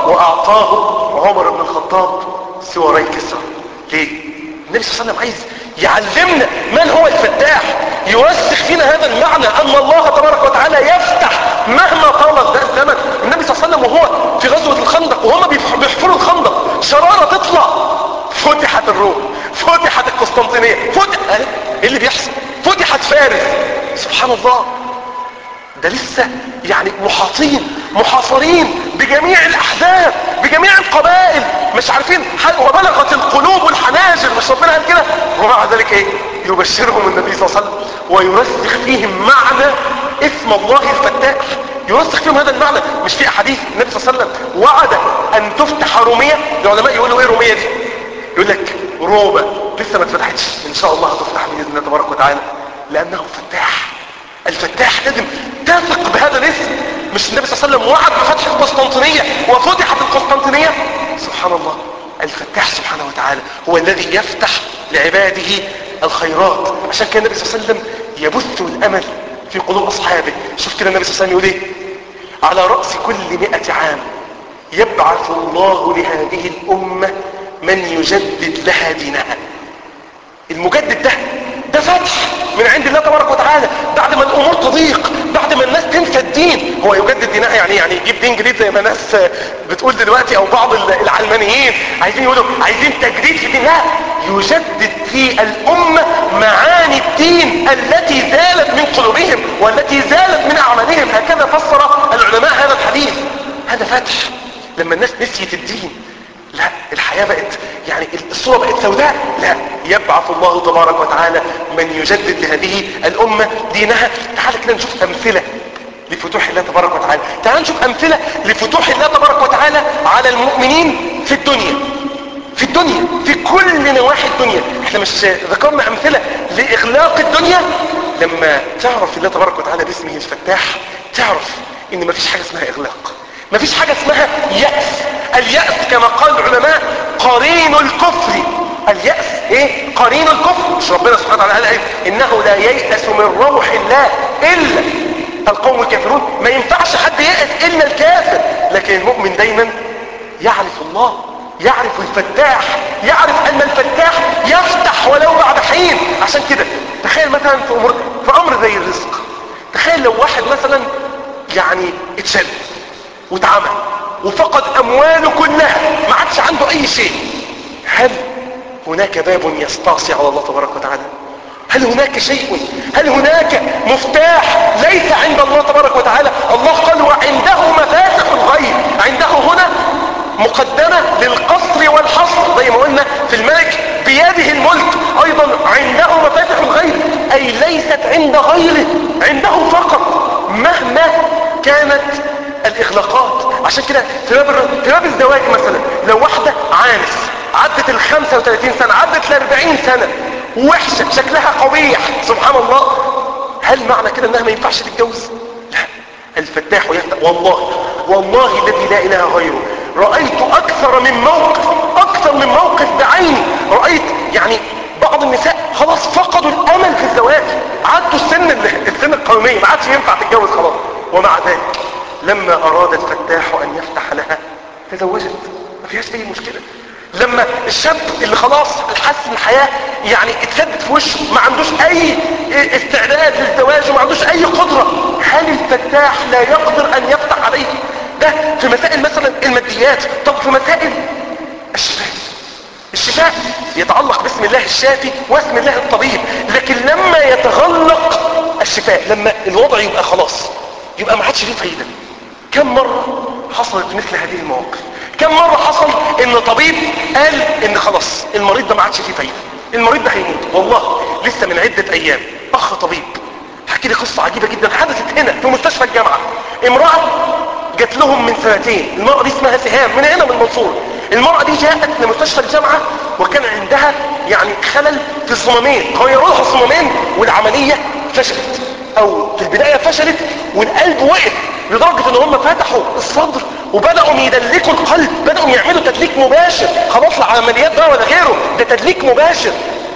Speaker 1: واعطاه عمر بن الخطاب سواري كسرى ليه النبي صلى الله عليه وسلم عايز يعلمنا من هو الفتاح يوسخ فينا هذا المعنى ان الله تبارك وتعالى يفتح مهما طال ده الزمن النبي صلى الله عليه وسلم وهو في غزوة الخندق وهم بيحفروا الخندق شرارة تطلع فتحت الروم فتحت القسطنطينية فتح ايه اللي بيحصل فتحت فارس سبحان الله ده لسه يعني محاطين محاصرين بجميع الاحزاب بجميع القبائل مش عارفين وبلغت القلوب الحناجر مش ربنا قال كده ومع ذلك ايه يبشرهم النبي صلى الله عليه وسلم ويرسخ فيهم معنى اسم الله الفتاح يرسخ فيهم هذا المعنى مش في احاديث النبي صلى الله عليه وسلم وعد ان تفتح رومية العلماء يقولوا ايه رومية دي يقول لك روما لسه ما اتفتحتش ان شاء الله هتفتح باذن الله تبارك وتعالى لانه فتاح الفتاح لازم تثق بهذا الاسم مش النبي صلى الله عليه وسلم وعد بفتح القسطنطينية وفتحت القسطنطينية سبحان الله الفتاح سبحانه وتعالى هو الذي يفتح لعباده الخيرات عشان كان النبي صلى الله عليه وسلم يبث الامل في قلوب اصحابه شوف كده النبي صلى الله عليه وسلم يقول ايه على رأس كل مئة عام يبعث الله لهذه الامة من يجدد لها دينها المجدد ده ده فتح من عند الله تبارك وتعالى بعد ما الامور تضيق بعد ما الناس تنسى الدين هو يجدد دينها يعني يعني يجيب دين جديد زي ما الناس بتقول دلوقتي او بعض العلمانيين عايزين يقولوا عايزين تجديد في الدين لا يجدد في الامه معاني الدين التي زالت من قلوبهم والتي زالت من اعمالهم هكذا فسر العلماء هذا الحديث هذا فتح لما الناس نسيت الدين لا الحياة بقت يعني الصورة بقت سوداء لا يبعث الله تبارك وتعالى من يجدد لهذه الأمة دينها تعال كده نشوف أمثلة لفتوح الله تبارك وتعالى تعال نشوف أمثلة لفتوح الله تبارك وتعالى على المؤمنين في الدنيا في الدنيا في كل نواحي الدنيا احنا مش ذكرنا أمثلة لإغلاق الدنيا لما تعرف الله تبارك وتعالى باسمه الفتاح تعرف ان مفيش حاجة اسمها إغلاق مفيش حاجة اسمها يأس اليأس كما قال العلماء قرين الكفر اليأس ايه قرين الكفر مش ربنا سبحانه وتعالى قال انه لا ييأس من روح الله الا القوم الكافرون ما ينفعش حد ييأس الا الكافر لكن المؤمن دايما يعرف الله يعرف الفتاح يعرف ان الفتاح يفتح ولو بعد حين عشان كده تخيل مثلا في امر في امر زي الرزق تخيل لو واحد مثلا يعني اتشل واتعمى وفقد امواله كلها ما عادش عنده اي شيء هل هناك باب يستعصي على الله تبارك وتعالى هل هناك شيء هل هناك مفتاح ليس عند الله تبارك وتعالى الله قال وعنده مفاتح الغيب عنده هنا مقدمة للقصر والحصر زي ما قلنا في الملك بيده الملك ايضا عنده مفاتح الغيب اي ليست عند غيره عنده فقط مهما كانت الاغلاقات عشان كده في باب في باب الزواج مثلا لو واحده عانس عدت ال 35 سنه عدت ال 40 سنه وحشه شكلها قبيح سبحان الله هل معنى كده انها ما ينفعش تتجوز لا الفتاح يفتح والله والله الذي لا اله غيره رايت اكثر من موقف اكثر من موقف بعيني رايت يعني بعض النساء خلاص فقدوا الامل في الزواج عدوا السن السن القوميه ما عادش ينفع تتجوز خلاص ومع ذلك لما اراد الفتاح ان يفتح لها تزوجت ما فيهاش اي مشكلة لما الشاب اللي خلاص حس الحياة يعني اتسدد في وشه ما عندوش اي استعداد للزواج وما عندوش اي قدرة هل الفتاح لا يقدر ان يفتح عليه ده في مسائل مثلا الماديات طب في مسائل الشفاء الشفاء يتعلق باسم الله الشافي واسم الله الطبيب لكن لما يتغلق الشفاء لما الوضع يبقى خلاص يبقى ما عادش فيه فايدة كم مرة حصلت مثل هذه المواقف كم مرة حصل ان طبيب قال ان خلاص المريض ده ما عادش فيه فايدة المريض ده هيموت والله لسه من عدة ايام اخ طبيب حكي لي قصة عجيبة جدا حدثت هنا في مستشفى الجامعة امرأة جات لهم من سنتين المرأة دي اسمها سهام من هنا من المنصورة المرأة دي جاءت لمستشفى الجامعة وكان عندها يعني خلل في الصمامين غيروا لها الصمامين والعملية فشلت او في البداية فشلت والقلب وقف لدرجة ان هم فتحوا الصدر وبدأوا يدلكوا القلب بدأوا يعملوا تدليك مباشر خلاص لا عمليات بقى ولا غيره ده تدليك مباشر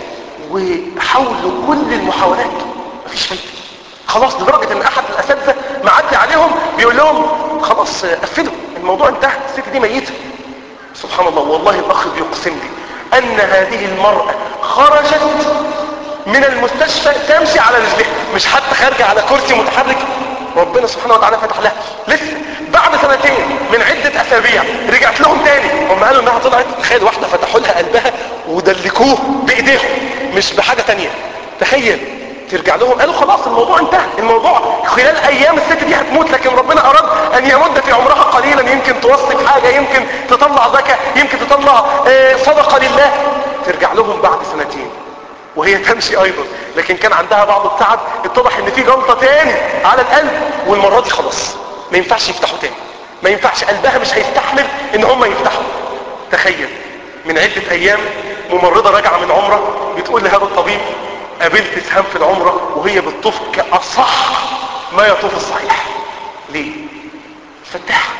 Speaker 1: وحاولوا كل المحاولات مفيش فايدة خلاص لدرجة ان احد الاساتذة معدي عليهم بيقول لهم خلاص قفلوا الموضوع انتهى الست دي ميتة سبحان الله والله الاخ بيقسم لي ان هذه المرأة خرجت من المستشفى تمشي على رجلها مش حتى خارجة على كرسي متحرك ربنا سبحانه وتعالى فتح لها لسه بعد سنتين من عدة اسابيع رجعت لهم تاني هم قالوا انها طلعت تخيل واحدة فتحوا لها قلبها ودلكوه بايديهم مش بحاجة تانية تخيل ترجع لهم قالوا خلاص الموضوع انتهى الموضوع خلال ايام الست دي هتموت لكن ربنا اراد ان يمد في عمرها قليلا يمكن توصي بحاجة يمكن تطلع زكاة يمكن تطلع اه صدقة لله ترجع لهم بعد سنتين وهي تمشي ايضا لكن كان عندها بعض التعب اتضح ان في جلطة تاني على القلب والمرة دي خلاص ما ينفعش يفتحوا تاني ما ينفعش قلبها مش هيستحمل ان هم يفتحوا تخيل من عدة ايام ممرضة راجعة من عمرة بتقول لهذا الطبيب قابلت سهام في العمرة وهي بتطوف كأصح ما يطوف الصحيح ليه فتح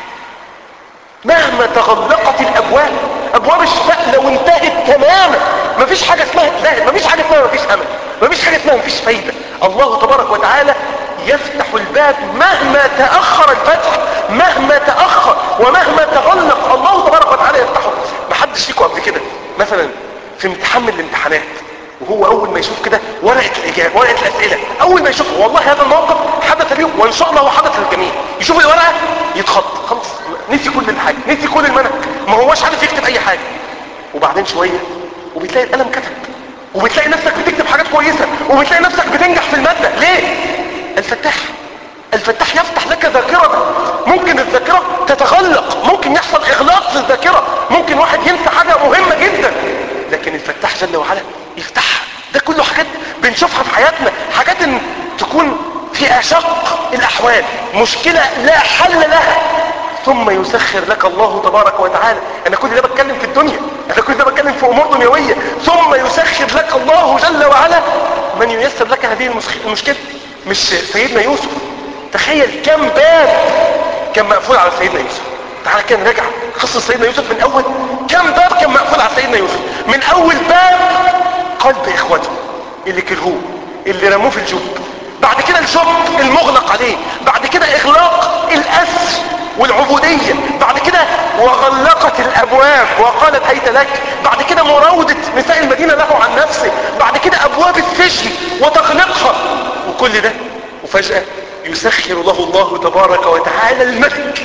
Speaker 1: مهما تغلقت الابواب ابواب الشفاء لو انتهت تماما مفيش حاجة اسمها لا مفيش حاجة اسمها مفيش امل مفيش حاجة اسمها مفيش فايدة الله تبارك وتعالى يفتح الباب مهما تأخر الفتح مهما تأخر ومهما تغلق الله تبارك وتعالى يفتحه محدش فيكم قبل كده مثلا في امتحان من الامتحانات وهو اول ما يشوف كده ورقة الاجابة ورقة الاسئلة اول ما يشوف والله هذا الموقف حدث ليه وان شاء الله هو حدث للجميع يشوف الورقة يتخط خلاص نسي كل الحاجة نسي كل المنهج ما هوش عارف يكتب اي حاجة وبعدين شوية وبتلاقي القلم كتب وبتلاقي نفسك بتكتب حاجات كويسة وبتلاقي نفسك بتنجح في المادة ليه الفتاح الفتاح يفتح لك ذاكرة ممكن الذاكرة تتغلق ممكن يحصل اغلاق في الذاكرة ممكن واحد ينسى حاجة مهمة جدا لكن الفتاح جل وعلا يفتحها ده كله حاجات بنشوفها في حياتنا حاجات ان تكون في اشق الاحوال مشكلة لا حل لها ثم يسخر لك الله تبارك وتعالى انا كل ده بتكلم في الدنيا انا كل ده بتكلم في امور دنيوية ثم يسخر لك الله جل وعلا من ييسر لك هذه المشكلة مش سيدنا يوسف تخيل كم باب كان مقفول على سيدنا يوسف تعالى كان رجع قصة سيدنا يوسف من اول كم باب كان مقفول على سيدنا يوسف من اول باب قلب اخوته اللي كرهوه اللي رموه في الجب بعد كده الجب المغلق عليه بعد كده اغلاق الاسر والعبودية بعد كده وغلقت الابواب وقالت هيت لك بعد كده مراودة نساء المدينة له عن نفسه بعد كده ابواب السجن وتغلقها وكل ده وفجأة يسخر له الله تبارك وتعالى الملك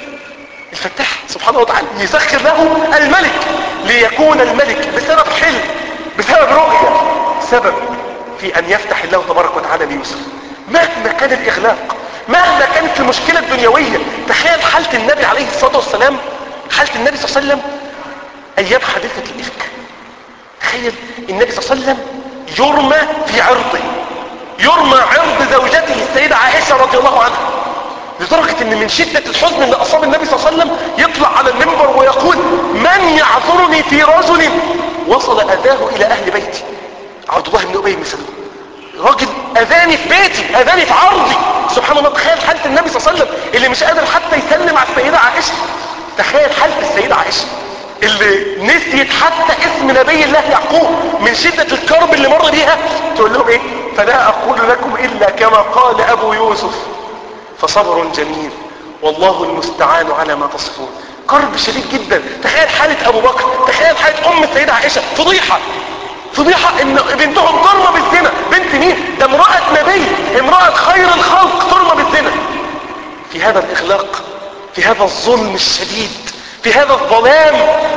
Speaker 1: الفتاح سبحانه وتعالى يسخر له الملك ليكون الملك بسبب حلم بسبب رؤية سبب في ان يفتح الله تبارك وتعالى ليوسف مهما كان الاغلاق مهما كانت المشكلة الدنيوية تخيل حالة النبي عليه الصلاة والسلام حالة النبي صلى الله عليه وسلم ايام حادثة الافك تخيل النبي صلى الله عليه وسلم يرمى في عرضه يرمى عرض زوجته السيدة عائشة رضي الله عنها لدرجة ان من شدة الحزن اللي اصاب النبي صلى الله عليه وسلم يطلع على المنبر ويقول من يعذرني في رجل وصل اذاه الى اهل بيتي عبد الله بن ابي بن سلول راجل اذاني في بيتي اذاني في عرضي سبحان الله تخيل حالة النبي صلى الله عليه وسلم اللي مش قادر حتى يسلم على السيدة عائشة تخيل حالة السيدة عائشة اللي نسيت حتى اسم نبي الله يعقوب من شدة الكرب اللي مر بيها تقول لهم ايه فلا اقول لكم الا كما قال ابو يوسف فصبر جميل والله المستعان على ما تصفون كرب شديد جدا تخيل حالة ابو بكر تخيل حالة ام السيدة عائشة فضيحة فضيحة ان بنتهم ترمى بالزنا بنت مين ده امرأة نبي امرأة خير الخلق ترمى بالزنا في هذا الاغلاق في هذا الظلم الشديد في هذا الظلام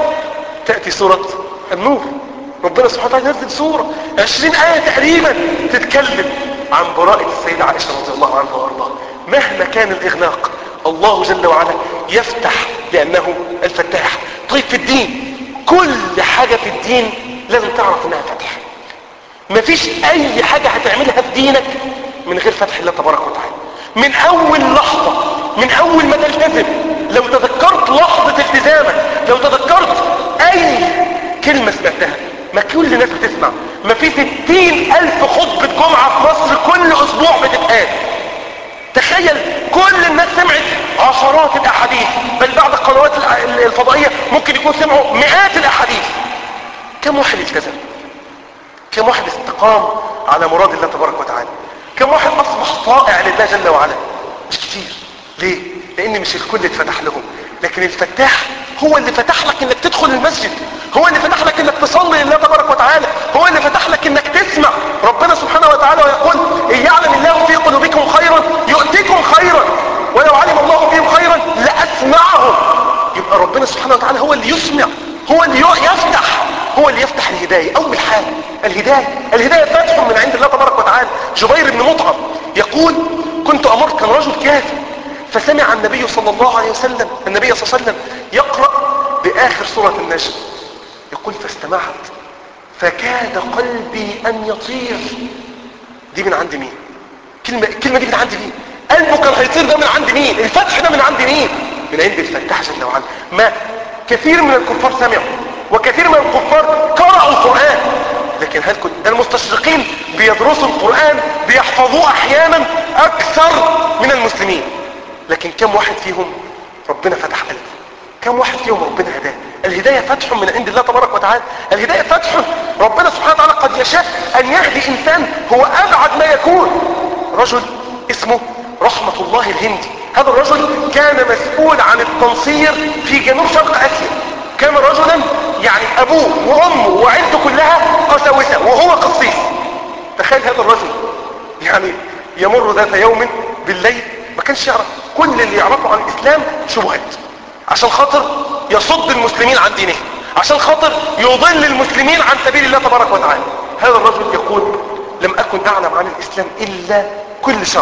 Speaker 1: تأتي سورة النور ربنا سبحانه وتعالى ينزل سورة عشرين آية تقريبا تتكلم عن براءة السيدة عائشة رضي الله عنها وارضاها مهما كان الاغلاق الله جل وعلا يفتح لانه الفتاح طيب في الدين كل حاجة في الدين لازم تعرف انها فتح مفيش اي حاجة هتعملها في دينك من غير فتح الله تبارك وتعالى من اول لحظة من اول ما تلتزم لو تذكرت لحظة التزامك لو تذكرت اي كلمة سمعتها ما كل الناس بتسمع ما في ستين الف خطبة جمعة في مصر كل اسبوع بتتقال تخيل كل الناس سمعت عشرات الاحاديث بل بعض القنوات الفضائية ممكن يكون سمعوا مئات الاحاديث كم واحد التزم كم واحد استقام على مراد الله تبارك وتعالى كم واحد اصبح طائع لله جل وعلا مش كتير ليه لان مش الكل اتفتح لهم لكن الفتاح هو اللي فتح لك انك تدخل المسجد هو اللي فتح لك انك تصلي لله تبارك وتعالى هو اللي فتح لك انك تسمع ربنا سبحانه وتعالى ويقول ان يعلم الله في قلوبكم خيرا يؤتكم خيرا ولو علم الله فيهم خيرا لاسمعهم يبقى ربنا سبحانه وتعالى هو اللي يسمع هو اللي يفتح هو اللي يفتح الهداية اول حاجة الهداية الهداية فتح من عند الله تبارك وتعالى جبير بن مطعم يقول كنت امرت كان رجل كافر فسمع النبي صلى الله عليه وسلم النبي صلى الله عليه وسلم يقرأ بآخر سورة النجم يقول فاستمعت فكاد قلبي أن يطير دي من عند مين كلمة الكلمة دي من عند مين قلبه كان هيطير ده من عند مين الفتح ده من عند مين من عند الفتاح جل وعلا ما كثير من الكفار سمعوا وكثير من الكفار قرأوا القرآن لكن هل كنت ده المستشرقين بيدرسوا القرآن بيحفظوه احيانا اكثر من المسلمين لكن كم واحد فيهم ربنا فتح قلبه كم واحد فيهم ربنا هداه الهداية فتح من عند الله تبارك وتعالى الهداية فتح ربنا سبحانه وتعالى قد يشاء ان يهدي انسان هو ابعد ما يكون رجل اسمه رحمة الله الهندي هذا الرجل كان مسؤول عن التنصير في جنوب شرق اسيا كان رجلا يعني ابوه وامه وعيلته كلها قساوسه وهو قسيس تخيل هذا الرجل يعني يمر ذات يوم بالليل ما كانش يعرف كل اللي يعرفه عن الاسلام شبهات عشان خاطر يصد المسلمين عن دينهم عشان خاطر يضل المسلمين عن سبيل الله تبارك وتعالى هذا الرجل يقول لم اكن اعلم عن الاسلام الا كل شر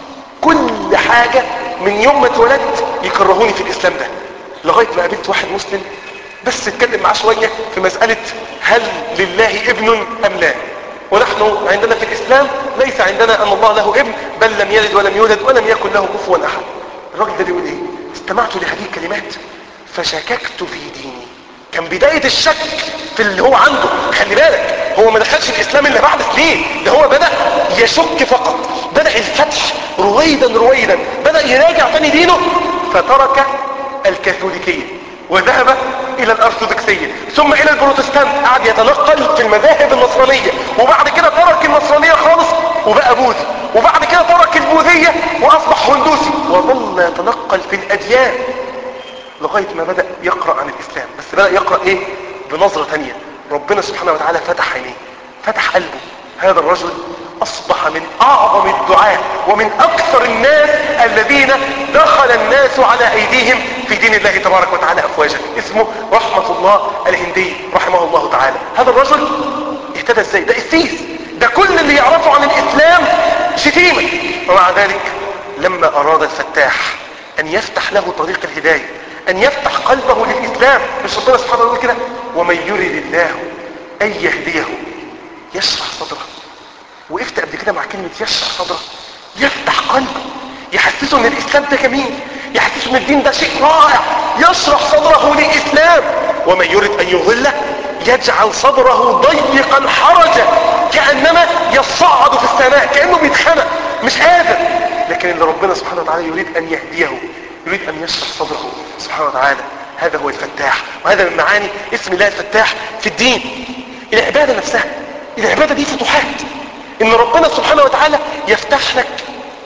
Speaker 1: كل حاجة من يوم ما اتولدت يكرهوني في الاسلام ده لغاية ما قابلت واحد مسلم بس اتكلم معاه شوية في مسألة هل لله ابن ام لا ونحن عندنا في الاسلام ليس عندنا ان الله له ابن بل لم يلد ولم يولد ولم يكن له كفوا احد الراجل ده بيقول ايه استمعت لهذه الكلمات فشككت في ديني كان بداية الشك في اللي هو عنده خلي بالك هو ما دخلش الاسلام الا بعد سنين ده هو بدأ يشك فقط بدأ الفتح رويدا رويدا بدأ يراجع تاني دينه فترك الكاثوليكية وذهب الى الارثوذكسية ثم الى البروتستانت قعد يتنقل في المذاهب النصرانية وبعد كده ترك النصرانية خالص وبقى بوذي وبعد كده ترك البوذية واصبح هندوسي وظل يتنقل في الاديان لغاية ما بدأ يقرأ عن الاسلام بس بدأ يقرأ ايه بنظرة تانية ربنا سبحانه وتعالى فتح عينيه فتح قلبه هذا الرجل اصبح من اعظم الدعاة ومن اكثر الناس الذين دخل الناس على ايديهم في دين الله تبارك وتعالى افواجا اسمه رحمة الله الهندي رحمه الله تعالى هذا الرجل اهتدى ازاي ده قسيس ده كل اللي يعرفه عن الاسلام شتيمة ومع ذلك لما اراد الفتاح ان يفتح له طريق الهداية ان يفتح قلبه للاسلام مش ربنا سبحانه وتعالى كده ومن يرد الله ان يهديه يشرح صدره وقفت قبل كده مع كلمة يشرح صدره يفتح قلبه يحسسه ان الاسلام ده جميل يحسسه ان الدين ده شيء رائع يشرح صدره للاسلام ومن يرد ان يضله يجعل صدره ضيقا حرجا كأنما يصعد في السماء كأنه بيتخنق مش قادر لكن اللي ربنا سبحانه وتعالى يريد ان يهديه يريد ان يشرح صدره سبحانه وتعالى هذا هو الفتاح وهذا من معاني اسم الله الفتاح في الدين العبادة نفسها العبادة دي فتوحات ان ربنا سبحانه وتعالى يفتح لك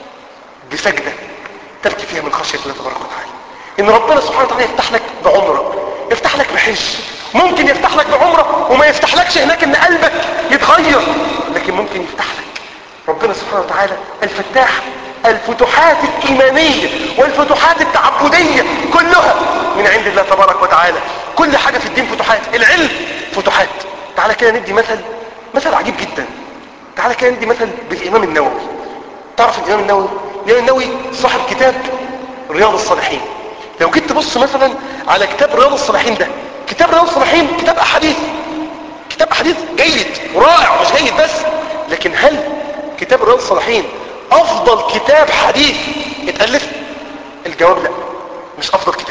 Speaker 1: بسجدة تبكي فيها من خشية الله تبارك وتعالى ان ربنا سبحانه وتعالى يفتح لك بعمرة يفتح لك بحج ممكن يفتح لك بعمرة وما يفتح لكش هناك ان قلبك يتغير لكن ممكن يفتح لك ربنا سبحانه وتعالى الفتاح الفتوحات الإيمانية والفتوحات التعبدية كلها من عند الله تبارك وتعالى كل حاجة في الدين فتوحات العلم فتوحات تعالى كده ندي مثل مثل عجيب جدا تعالى كده ندي مثل بالإمام النووي تعرف الإمام النووي الإمام النووي صاحب كتاب رياض الصالحين لو جيت تبص مثلا على كتاب رياض الصالحين ده كتاب رياض الصالحين كتاب أحاديث كتاب أحاديث جيد ورائع مش جيد بس لكن هل كتاب رياض الصالحين افضل كتاب حديث اتألف الجواب لا مش افضل كتاب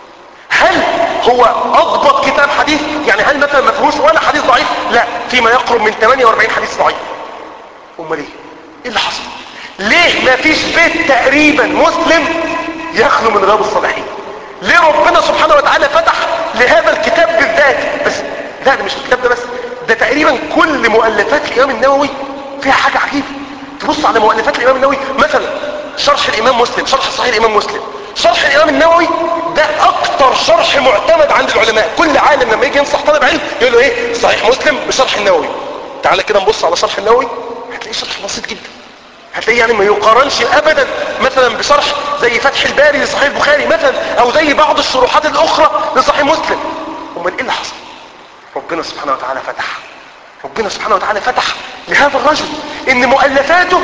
Speaker 1: هل هو اضبط كتاب حديث يعني هل مثلا ما فيهوش ولا حديث ضعيف لا فيما يقرب من 48 حديث ضعيف امال ايه ايه اللي حصل ليه ما فيش بيت تقريبا مسلم يخلو من رياض الصالحين ليه ربنا سبحانه وتعالى فتح لهذا الكتاب بالذات بس لا ده مش الكتاب ده بس ده تقريبا كل مؤلفات الامام النووي فيها حاجه عجيبه تبص على مؤلفات الامام النووي مثلا شرح الامام مسلم شرح صحيح الامام مسلم شرح الامام النووي ده اكتر شرح معتمد عند العلماء كل عالم لما يجي ينصح طالب علم يقول له ايه صحيح مسلم بشرح النووي تعالى كده نبص على شرح النووي هتلاقيه شرح بسيط جدا هتلاقيه يعني ما يقارنش ابدا مثلا بشرح زي فتح الباري لصحيح البخاري مثلا او زي بعض الشروحات الاخرى لصحيح مسلم امال ايه اللي حصل ربنا سبحانه وتعالى فتح ربنا سبحانه وتعالى فتح لهذا الرجل ان مؤلفاته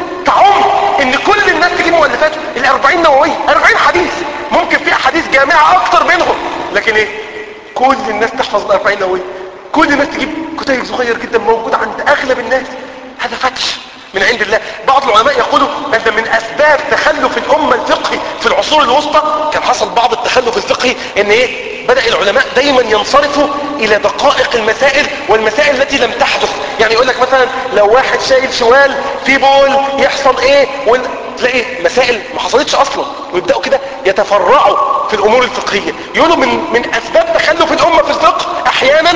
Speaker 1: تعم ان كل الناس تجيب مؤلفاته الاربعين نووية اربعين حديث ممكن في احاديث جامعة اكتر منهم لكن ايه كل الناس تحفظ الاربعين نووية كل الناس تجيب كتيب صغير جدا موجود عند اغلب الناس هذا فتح من عند الله بعض العلماء يقولوا ان من اسباب تخلف الامة الفقهي في العصور الوسطى كان حصل بعض التخلف الفقهي ان ايه بدأ العلماء دايما ينصرفوا الى دقائق المسائل والمسائل التي لم تحدث يعني يقول لك مثلا لو واحد شايل شوال في بول يحصل ايه تلاقي مسائل ما حصلتش اصلا ويبدأوا كده يتفرعوا في الامور الفقهية يقولوا من, من اسباب تخلف الامة في الفقه احيانا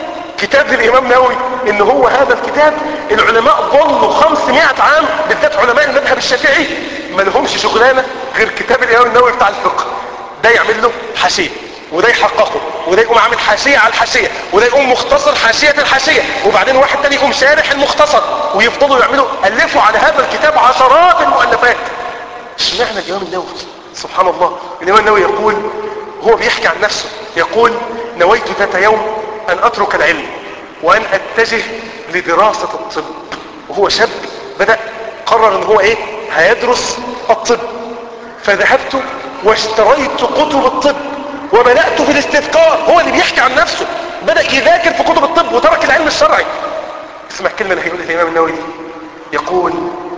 Speaker 1: كتاب الامام نووي ان هو هذا الكتاب العلماء ظلوا 500 عام بالذات علماء المذهب الشافعي ما لهمش شغلانة غير كتاب الامام النووي بتاع الفقه ده يعمل له حاشيه وده يحققه وده يقوم عامل حاشية على الحاشية وده يقوم مختصر حاشية الحاشية وبعدين واحد تاني يقوم شارح المختصر ويفضلوا يعملوا ألفوا على هذا الكتاب عشرات المؤلفات اشمعنى الإمام النووي سبحان الله الإمام النووي يقول هو بيحكي عن نفسه يقول نويت ذات يوم أن أترك العلم وأن أتجه لدراسة الطب وهو شاب بدأ قرر ان هو ايه هيدرس الطب فذهبت واشتريت كتب الطب وبدأت في الاستذكار هو اللي بيحكي عن نفسه بدأ يذاكر في كتب الطب وترك العلم الشرعي اسمع الكلمة اللي هيقولها الإمام النووي دي يقول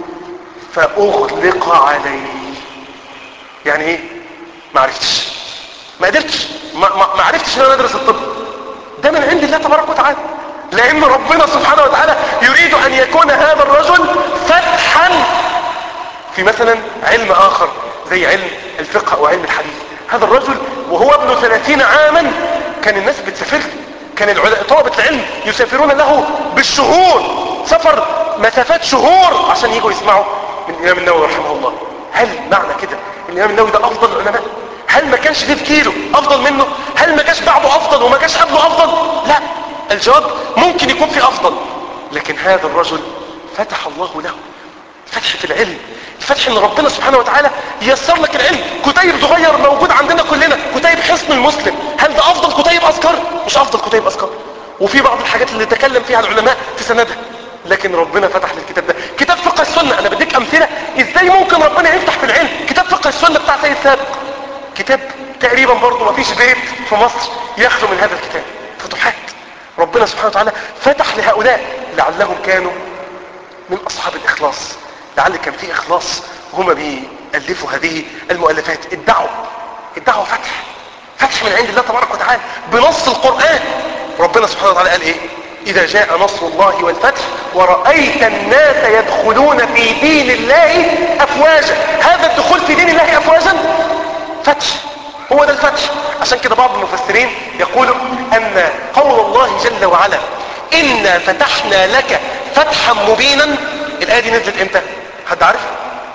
Speaker 1: فأغلق علي يعني ايه ما عرفتش ما قدرتش ما, ما, ما عرفتش ان انا ادرس الطب ده من عند الله تبارك وتعالى لان ربنا سبحانه وتعالى يريد ان يكون هذا الرجل فتحا في مثلا علم اخر زي علم الفقه او علم الحديث هذا الرجل وهو ابن ثلاثين عاما كان الناس بتسافر كان العلماء طلبة العلم يسافرون له بالشهور سفر مسافات شهور عشان يجوا يسمعوا من الامام النووي رحمه الله هل معنى كده ان الامام النووي ده افضل العلماء هل ما كانش في كيلو افضل منه هل ما كانش بعده افضل وما كانش قبله افضل لا الجواب ممكن يكون في افضل لكن هذا الرجل فتح الله له فتح في العلم فتح ان ربنا سبحانه وتعالى ييسر لك العلم كتيب صغير موجود عندنا كلنا كتيب حصن المسلم هل ده افضل كتيب اذكار مش افضل كتيب اذكار وفي بعض الحاجات اللي تكلم فيها العلماء في سندها لكن ربنا فتح للكتاب ده كتاب فقه السنة انا بديك امثلة ازاي ممكن ربنا يفتح في العلم كتاب فقه السنة بتاع سيد سابق كتاب تقريبا برضه ما فيش بيت في مصر يخلو من هذا الكتاب فتوحات ربنا سبحانه وتعالى فتح لهؤلاء لعلهم كانوا من اصحاب الاخلاص لعل كان في اخلاص وهم بيألفوا هذه المؤلفات ادعوا ادعوا فتح فتح من عند الله تبارك وتعالى بنص القرآن ربنا سبحانه وتعالى قال ايه اذا جاء نصر الله والفتح ورأيت الناس يدخلون في دين الله افواجا هذا الدخول في دين الله افواجا فتح هو ده الفتح عشان كده بعض المفسرين يقولوا ان قول الله جل وعلا انا فتحنا لك فتحا مبينا الايه دي نزلت امتى حد عارف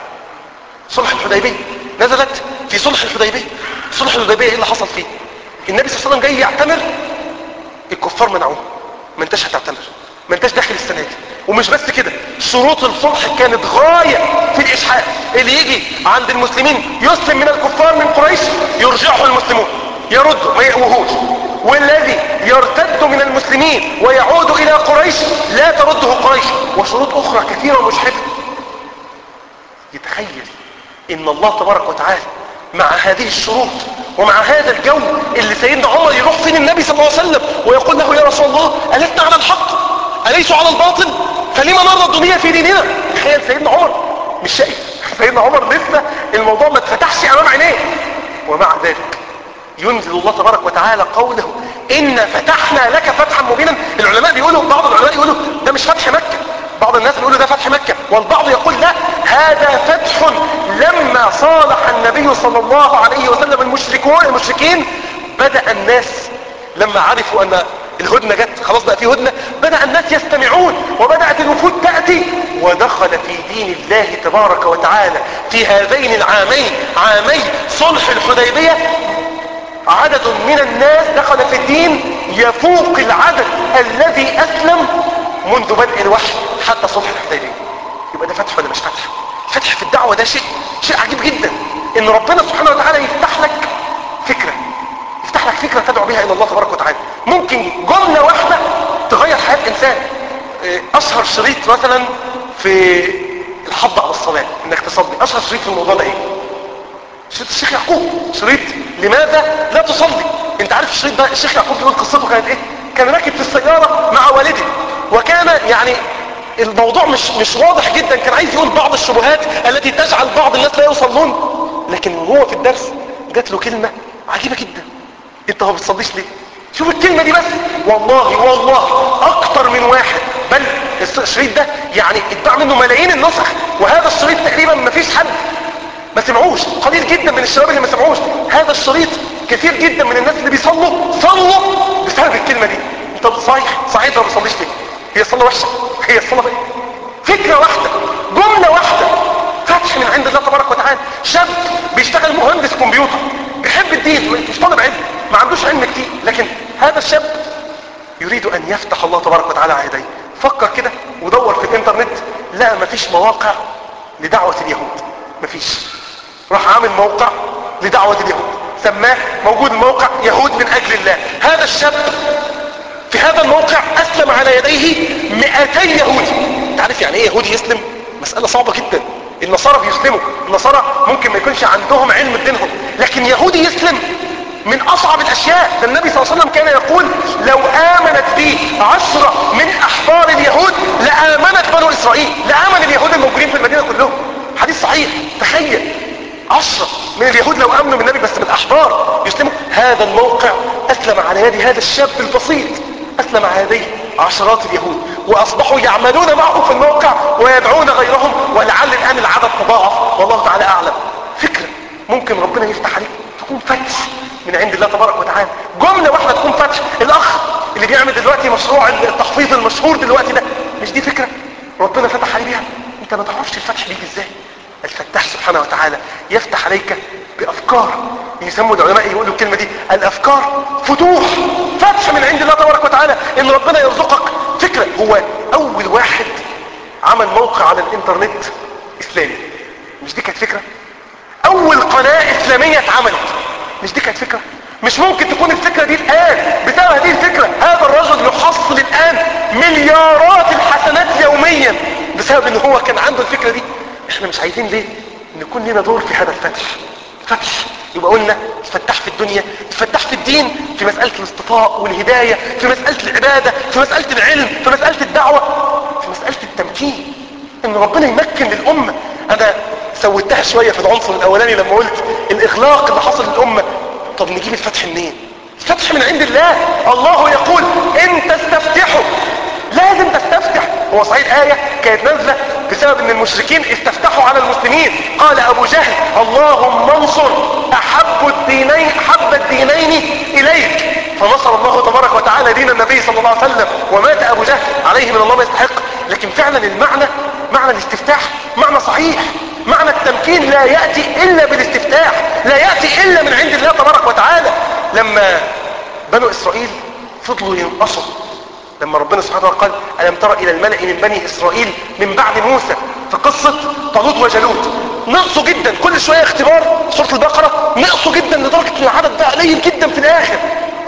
Speaker 1: صلح الحديبيه نزلت في صلح الحديبيه صلح الحديبيه ايه اللي حصل فيه النبي صلى الله عليه وسلم جاي يعتمر الكفار منعوه ما انتش هتعتمر ما انتش داخل السنه دي ومش بس كده شروط الصلح كانت غاية في الإشحاء اللي يجي عند المسلمين يسلم من الكفار من قريش يرجعه المسلمون يردوا ما يقوهوش والذي يرتد من المسلمين ويعود إلى قريش لا ترده قريش وشروط أخرى كثيرة مجحفة يتخيل إن الله تبارك وتعالى مع هذه الشروط ومع هذا الجو اللي سيدنا عمر يروح فين النبي صلى الله عليه وسلم ويقول له يا رسول الله ألسنا على الحق أليسوا على الباطل فلما نرى الدنيا في ديننا تخيل سيدنا عمر مش شايف سيدنا عمر لسه الموضوع ما اتفتحش امام عينيه ومع ذلك ينزل الله تبارك وتعالى قوله إن فتحنا لك فتحا مبينا العلماء بيقولوا بعض العلماء يقولوا ده مش فتح مكة بعض الناس بيقولوا ده فتح مكة والبعض يقول لا هذا فتح لما صالح النبي صلى الله عليه وسلم المشركون المشركين بدأ الناس لما عرفوا أن الهدنة جت خلاص بقى في هدنة بدأ الناس يستمعون وبدأت الوفود تأتي ودخل في دين الله تبارك وتعالى في هذين العامين عامي صلح الحديبية عدد من الناس دخل في الدين يفوق العدد الذي أسلم منذ بدء الوحي حتى صلح الحديبية يبقى ده فتح ولا مش فتح فتح في الدعوة ده شيء شيء عجيب جدا ان ربنا سبحانه وتعالى يفتح لك فكرة يفتح لك فكرة تدعو بها الى الله تبارك وتعالى ممكن جملة واحدة تغير حياة انسان اشهر شريط مثلا في الحض على الصلاة انك تصلي اشهر شريط في الموضوع ده ايه شريط الشيخ يعقوب شريط لماذا لا تصلي انت عارف الشريط ده الشيخ يعقوب بيقول قصته كانت ايه كان راكب في السيارة مع والده وكان يعني الموضوع مش مش واضح جدا كان عايز يقول بعض الشبهات التي تجعل بعض الناس لا يصلون لكن وهو في الدرس جات له كلمة عجيبة جدا انت ما بتصليش ليه شوف الكلمة دي بس والله والله اكتر من واحد بل الشريط ده يعني اتباع منه ملايين النسخ وهذا الشريط تقريبا ما فيش حد ما سمعوش قليل جدا من الشباب اللي ما سمعوش هذا الشريط كثير جدا من الناس اللي بيصلوا صلوا بسبب الكلمة دي انت صحيح صحيح ما بتصليش ليه هي الصلاة وحشة هي الصلاة فكرة واحدة جملة واحدة فتح من عند الله تبارك وتعالى شاب بيشتغل مهندس كمبيوتر بيحب الدين مش طالب علم ما عندوش علم كتير لكن هذا الشاب يريد ان يفتح الله تبارك وتعالى على يديه فكر كده ودور في الانترنت لا مفيش مواقع لدعوة اليهود مفيش راح عامل موقع لدعوة اليهود سماه موجود الموقع يهود من اجل الله هذا الشاب في هذا الموقع اسلم على يديه 200 يهودي تعرف يعني ايه يهودي يسلم مسألة صعبة جدا النصارى بيسلموا النصارى ممكن ما يكونش عندهم علم بدينهم لكن يهودي يسلم من اصعب الاشياء ده النبي صلى الله عليه وسلم كان يقول لو امنت بي عشرة من احبار اليهود لامنت بنو اسرائيل لامن اليهود الموجودين في المدينة كلهم حديث صحيح تخيل عشرة من اليهود لو امنوا بالنبي بس من الاحبار يسلموا هذا الموقع اسلم على يد هذا الشاب البسيط اسلم على يديه عشرات اليهود واصبحوا يعملون معه في الموقع ويدعون غيرهم ولعل الان العدد تضاعف والله تعالى اعلم فكرة ممكن ربنا يفتح عليك تكون فتح من عند الله تبارك وتعالى جملة واحدة تكون فتح الاخ اللي بيعمل دلوقتي مشروع التحفيظ المشهور دلوقتي ده مش دي فكرة ربنا فتح عليه بيها انت ما تعرفش الفتح بيجي ازاي الفتاح سبحانه وتعالى يفتح عليك بافكار يسموا العلماء يقولوا الكلمة دي الافكار فتوح فتح من عند الله تبارك وتعالى ان ربنا يرزقك فكرة هو اول واحد عمل موقع على الانترنت اسلامي مش دي كانت فكرة اول قناة اسلامية اتعملت مش دي كانت فكرة مش ممكن تكون الفكرة دي الان بسبب هذه الفكرة هذا الرجل يحصل الان مليارات الحسنات يوميا بسبب ان هو كان عنده الفكرة دي احنا مش عايزين ليه نكون لنا دور في هذا الفتح فتح يبقى قلنا تفتح في الدنيا تفتح في الدين في مسألة الاصطفاء والهداية في مسألة العبادة في مسألة العلم في مسألة الدعوة في مسألة التمكين ان ربنا يمكن للأمة انا سويتها شوية في العنصر الاولاني لما قلت الاغلاق اللي حصل للأمة طب نجيب الفتح منين الفتح من عند الله الله يقول ان تستفتحوا لازم تستفتح هو صحيح آية كانت نازلة بسبب ان المشركين استفتحوا على المسلمين قال ابو جهل اللهم انصر احب الدينين احب الدينين اليك فنصر الله تبارك وتعالى دين النبي صلى الله عليه وسلم ومات ابو جهل عليه من الله ما يستحق لكن فعلا المعنى معنى الاستفتاح معنى صحيح معنى التمكين لا يأتي الا بالاستفتاح لا يأتي الا من عند الله تبارك وتعالى لما بنو اسرائيل فضلوا ينقصوا لما ربنا سبحانه وتعالى قال ألم ترى إلى الملأ من بني إسرائيل من بعد موسى في قصة طالوت وجالوت نقصوا جدا كل شوية اختبار سورة البقرة نقصوا جدا لدرجة ان العدد ده قليل جدا في الآخر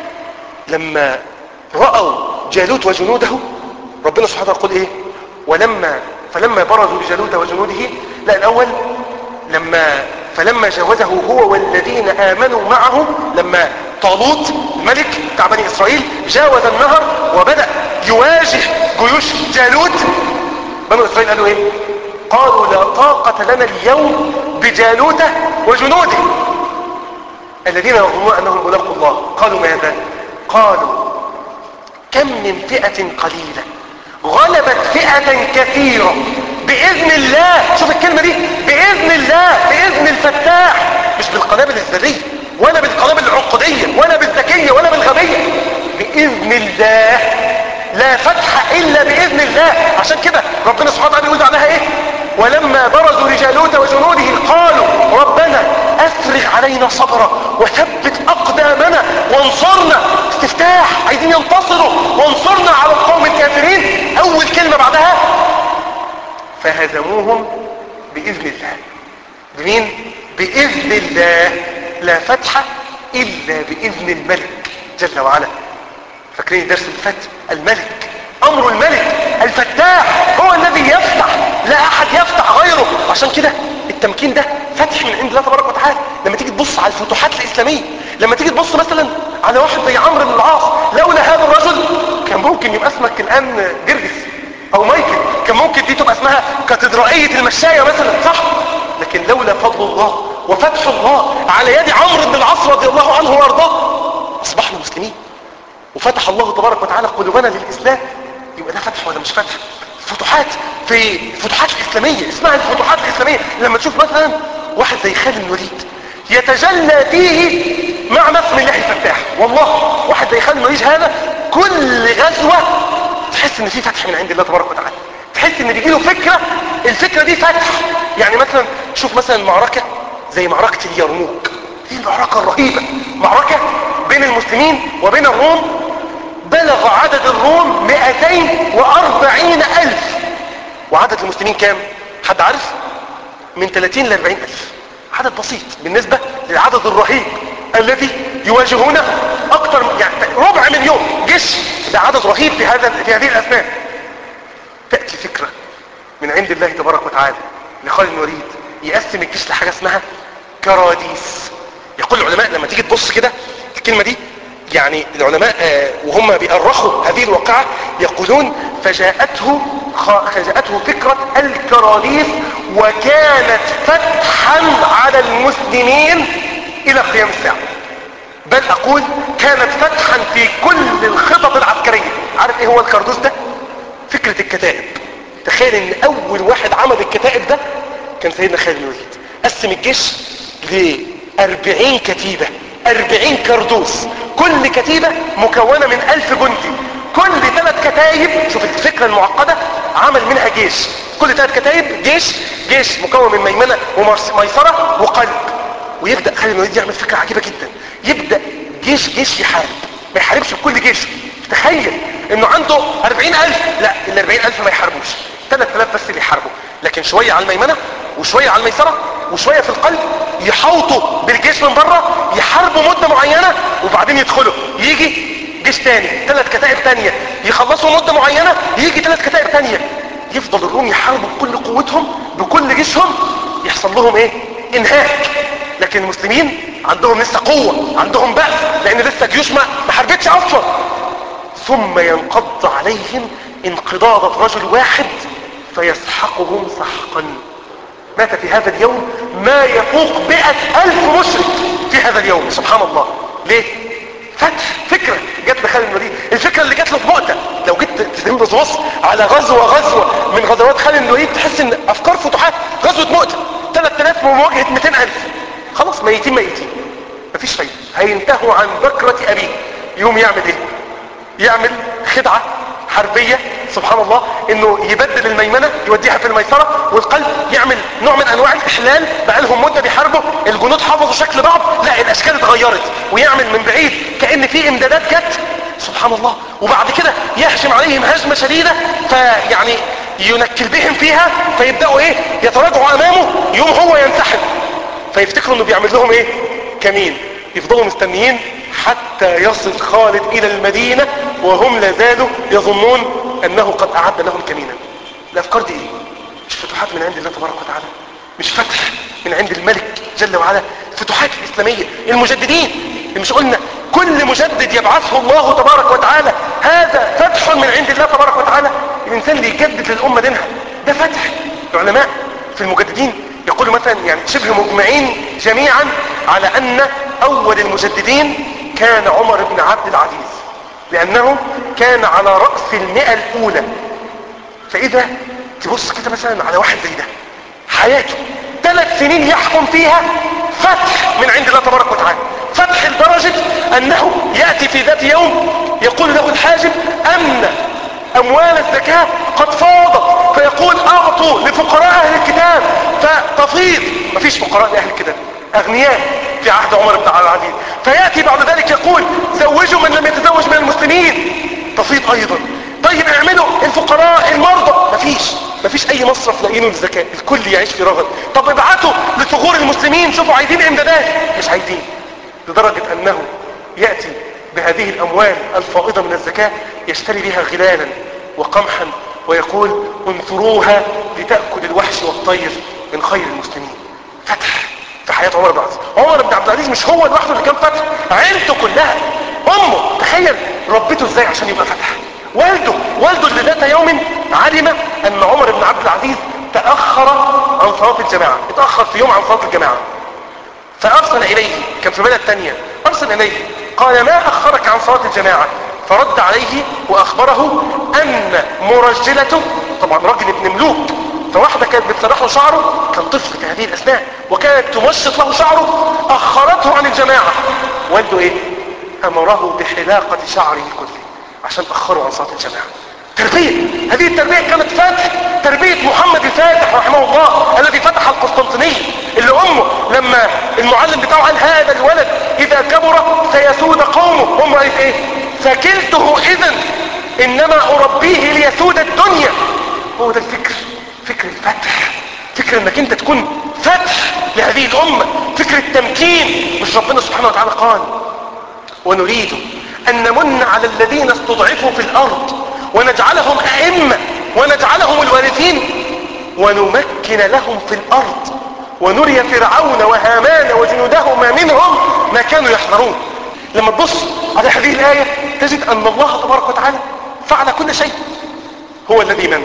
Speaker 1: لما رأوا جالوت وجنوده ربنا سبحانه وتعالى يقول ايه ولما فلما برزوا بجالوت وجنوده لا الأول لما فلما جاوزه هو والذين آمنوا معه لما طالوت الملك بتاع بني إسرائيل جاوز النهر وبدأ يواجه جيوش جالوت بنو إسرائيل قالوا إيه قالوا لا طاقة لنا اليوم بجالوت وجنوده الذين يظنون انهم ملاقوا الله قالوا ماذا قالوا كم من فئة قليلة غلبت فئة كثيرة بإذن الله شوف الكلمة دي بإذن الله بإذن الفتاح مش بالقنابل الذرية ولا بالقنابل العقدية ولا بالذكية ولا بالغبية بإذن الله لا فتح إلا بإذن الله عشان كده ربنا سبحانه وتعالى يقول عليها إيه ولما برزوا لجالوت وجنوده قالوا ربنا افرغ علينا صبرا وثبت اقدامنا وانصرنا استفتاح عايزين ينتصروا وانصرنا على القوم الكافرين اول كلمة بعدها فهزموهم باذن الله بمين باذن الله لا فتح الا باذن الملك جل وعلا فاكرين درس الفتح الملك امر الملك الفتاح هو الذي يفتح لا احد يفتح غيره عشان كده التمكين ده فتح من عند الله تبارك وتعالى لما تيجي تبص على الفتوحات الاسلاميه لما تيجي تبص مثلا على واحد زي عمرو بن العاص لولا هذا الرجل كان ممكن يبقى اسمك الان جرجس او مايكل كان ممكن دي تبقى اسمها كاتدرائيه المشايه مثلا صح لكن لولا فضل الله وفتح الله على يد عمرو بن العاص رضي الله عنه وارضاه اصبحنا مسلمين وفتح الله تبارك وتعالى قلوبنا للإسلام يبقى ده فتح ولا مش فتح فتوحات في الفتوحات الإسلامية اسمها الفتوحات الإسلامية لما تشوف مثلا واحد زي خالد الوليد يتجلى فيه معنى اسم الله الفتاح والله واحد زي خالد الوليد هذا كل غزوة تحس ان في فتح من عند الله تبارك وتعالى تحس ان بيجي له فكرة الفكرة دي فتح يعني مثلا شوف مثلا معركة زي معركة اليرموك دي المعركة الرهيبة معركة بين المسلمين وبين الروم بلغ عدد الروم 240 ألف وعدد المسلمين كام حد عارف من 30 ل 40 ألف عدد بسيط بالنسبة للعدد الرهيب الذي يواجهونه أكثر يعني ربع مليون جيش ده عدد رهيب في هذا في هذه الأثناء تأتي فكرة من عند الله تبارك وتعالى لخالد بن الوليد يقسم الجيش لحاجة اسمها كراديس يقول العلماء لما تيجي تبص كده الكلمة دي يعني العلماء آه وهم بيأرخوا هذه الواقعة يقولون فجاءته فجاءته فكرة الكراديس وكانت فتحا على المسلمين الى قيام الساعة بل اقول كانت فتحا في كل الخطط العسكرية عارف ايه هو الكردوس ده فكرة الكتائب تخيل ان اول واحد عمل الكتائب ده كان سيدنا خالد بن الوليد قسم الجيش ل 40 كتيبة 40 كردوس كل كتيبة مكونة من 1000 جندي كل ثلاث كتايب شوف الفكرة المعقدة عمل منها جيش كل ثلاث كتايب جيش جيش مكون من ميمنة وميسرة وقلب ويبدأ خالد بن الوليد يعمل فكرة عجيبة جدا يبدأ جيش جيش يحارب ما يحاربش بكل جيش تخيل انه عنده 40000 لا ال 40000 ما يحاربوش 3000 بس اللي يحاربوا لكن شوية على الميمنة وشوية على الميسرة وشوية في القلب يحوطوا بالجيش من بره يحاربوا مدة معينة وبعدين يدخلوا يجي جيش تاني ثلاث كتائب تانية يخلصوا مدة معينة يجي ثلاث كتائب تانية يفضل الروم يحاربوا بكل قوتهم بكل جيشهم يحصل لهم ايه انهاك لكن المسلمين عندهم لسه قوة عندهم بأس لان لسه جيوش ما ما حاربتش اصلا ثم ينقض عليهم انقضاضة رجل واحد فيسحقهم سحقا مات في هذا اليوم ما يفوق مئة ألف مشرك في هذا اليوم سبحان الله ليه؟ فتح فكرة جت لخالد بن الوليد الفكرة اللي جت له في مؤتة لو جيت تبص على غزوة غزوة من غزوات خالد بن الوليد تحس ان افكار فتوحات غزوة مؤتة 3000 مواجهة 200000 خلاص ميتين ميتين مفيش فايدة هينتهوا عن بكرة ابيه يوم يعمل ايه يعمل خدعة حربية سبحان الله انه يبدل الميمنة يوديها في الميسرة والقلب يعمل نوع من انواع الاحلال بقى لهم مدة بيحاربوا الجنود حافظوا شكل بعض لا الاشكال اتغيرت ويعمل من بعيد كأن في امدادات جت سبحان الله وبعد كده يهجم عليهم هجمة شديدة فيعني ينكل بهم فيها فيبدأوا ايه يتراجعوا امامه يوم هو ينسحب فيفتكروا انه بيعمل لهم ايه كمين يفضلوا مستنيين حتى يصل خالد الى المدينة وهم لا زالوا يظنون انه قد اعد لهم كمينا الافكار دي ايه مش فتوحات من عند الله تبارك وتعالى مش فتح من عند الملك جل وعلا فتوحات الاسلامية المجددين مش قلنا كل مجدد يبعثه الله تبارك وتعالى هذا فتح من عند الله تبارك وتعالى الانسان اللي يجدد للامة دينها ده فتح العلماء في المجددين يقولوا مثلا يعني شبه مجمعين جميعا على ان اول المجددين كان عمر بن عبد العزيز لانه كان على رأس المئة الاولى فاذا تبص كده مثلا على واحد زي ده حياته ثلاث سنين يحكم فيها فتح من عند الله تبارك وتعالى فتح لدرجة انه يأتي في ذات يوم يقول له الحاجب ان اموال الزكاة قد فاضت فيقول اعطوا لفقراء اهل الكتاب فتفيض مفيش فقراء لاهل الكتاب اغنياء في عهد عمر بن عبد العزيز فيأتي بعد ذلك يقول زوجوا من لم يتزوج من المسلمين تفيض ايضا طيب اعملوا الفقراء المرضى مفيش مفيش اي مصرف لاقينه للزكاة الكل يعيش في رغد طب ابعتوا لثغور المسلمين شوفوا عايزين امدادات مش عايزين لدرجة انه يأتي بهذه الاموال الفائضة من الزكاة يشتري بها غلالا وقمحا ويقول انثروها لتأكل الوحش والطير من خير المسلمين فتح في حياة عمر بن عبد العزيز عمر بن عبد العزيز مش هو لوحده اللي كان فتح عيلته كلها امه تخيل ربته ازاي عشان يبقى فتح والده والده اللي ذات يوم علم ان عمر بن عبد العزيز تأخر عن صلاة الجماعة اتأخر في يوم عن صلاة الجماعة فأرسل إليه كان في بلد تانية أرسل إليه قال ما أخرك عن صلاة الجماعة فرد عليه وأخبره أن مرجلته طبعا راجل ابن ملوك فواحدة كانت بتسرح له شعره كان طفل في هذه الأثناء وكانت تمشط له شعره أخرته عن الجماعة والده إيه أمره بحلاقة شعره كله عشان أخره عن صلاة الجماعة تربية هذه التربية كانت فتح تربية محمد الفاتح رحمه الله الذي فتح القسطنطينية اللي أمه لما المعلم بتاعه قال هذا الولد إذا كبر سيسود قومه أمه قالت إيه فكلته إذا إنما أربيه ليسود الدنيا هو ده الفكر فكر الفتح فكر انك انت تكون فتح لهذه الامة فكر التمكين مش ربنا سبحانه وتعالى قال ونريد ان نمن على الذين استضعفوا في الارض ونجعلهم ائمة ونجعلهم الوارثين ونمكن لهم في الارض ونري فرعون وهامان وجنودهما منهم ما كانوا يحذرون لما تبص على هذه الآية تجد أن الله تبارك وتعالى فعل كل شيء هو الذي من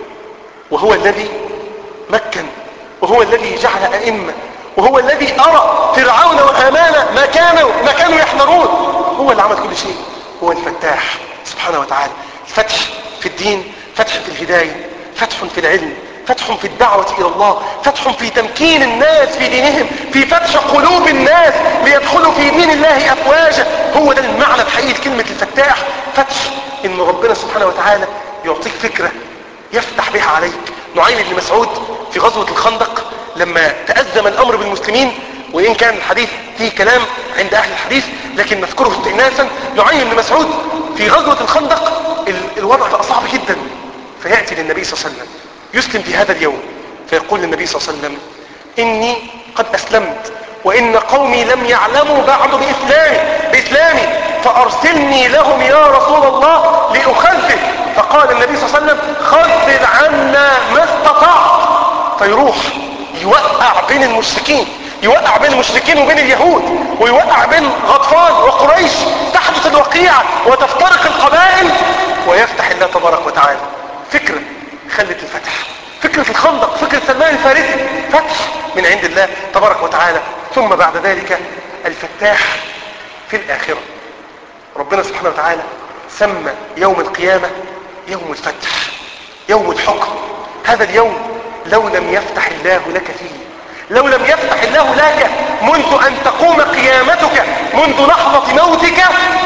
Speaker 1: وهو الذي مكن وهو الذي جعل أئمة وهو الذي أرى فرعون وهامان ما كانوا, ما كانوا يحذرون هو اللي عمل كل شيء هو الفتاح سبحانه وتعالى فتح في الدين فتح في الهداية فتح في العلم فتح في الدعوة إلى الله فتح في تمكين الناس في دينهم في فتح قلوب الناس ليدخلوا في دين الله أفواجا هو ده المعنى الحقيقي لكلمة الفتاح فتح إن ربنا سبحانه وتعالى يعطيك فكرة يفتح بها عليك نعيم بن مسعود في غزوة الخندق لما تأزم الأمر بالمسلمين وإن كان الحديث فيه كلام عند أهل الحديث لكن نذكره استئناسا نعيم بن مسعود في غزوة الخندق الوضع بقى صعب جدا فيأتي للنبي صلى الله عليه وسلم يسلم في هذا اليوم فيقول للنبي صلى الله عليه وسلم إني قد أسلمت وإن قومي لم يعلموا بعد بإسلامي, بإسلامي فأرسلني لهم يا رسول الله لأخذل فقال النبي صلى الله عليه وسلم خذل عنا ما استطعت فيروح يوقع بين المشركين يوقع بين المشركين وبين اليهود ويوقع بين غطفان وقريش تحدث الوقيعة وتفترق القبائل ويفتح الله تبارك وتعالى فكرة خلت الفتح فكرة الخندق فكرة سلمان الفارسي فتح من عند الله تبارك وتعالى ثم بعد ذلك الفتاح في الآخرة ربنا سبحانه وتعالى سمى يوم القيامة يوم الفتح يوم الحكم هذا اليوم لو لم يفتح الله لك فيه لو لم يفتح الله لك منذ أن تقوم قيامتك منذ لحظة موتك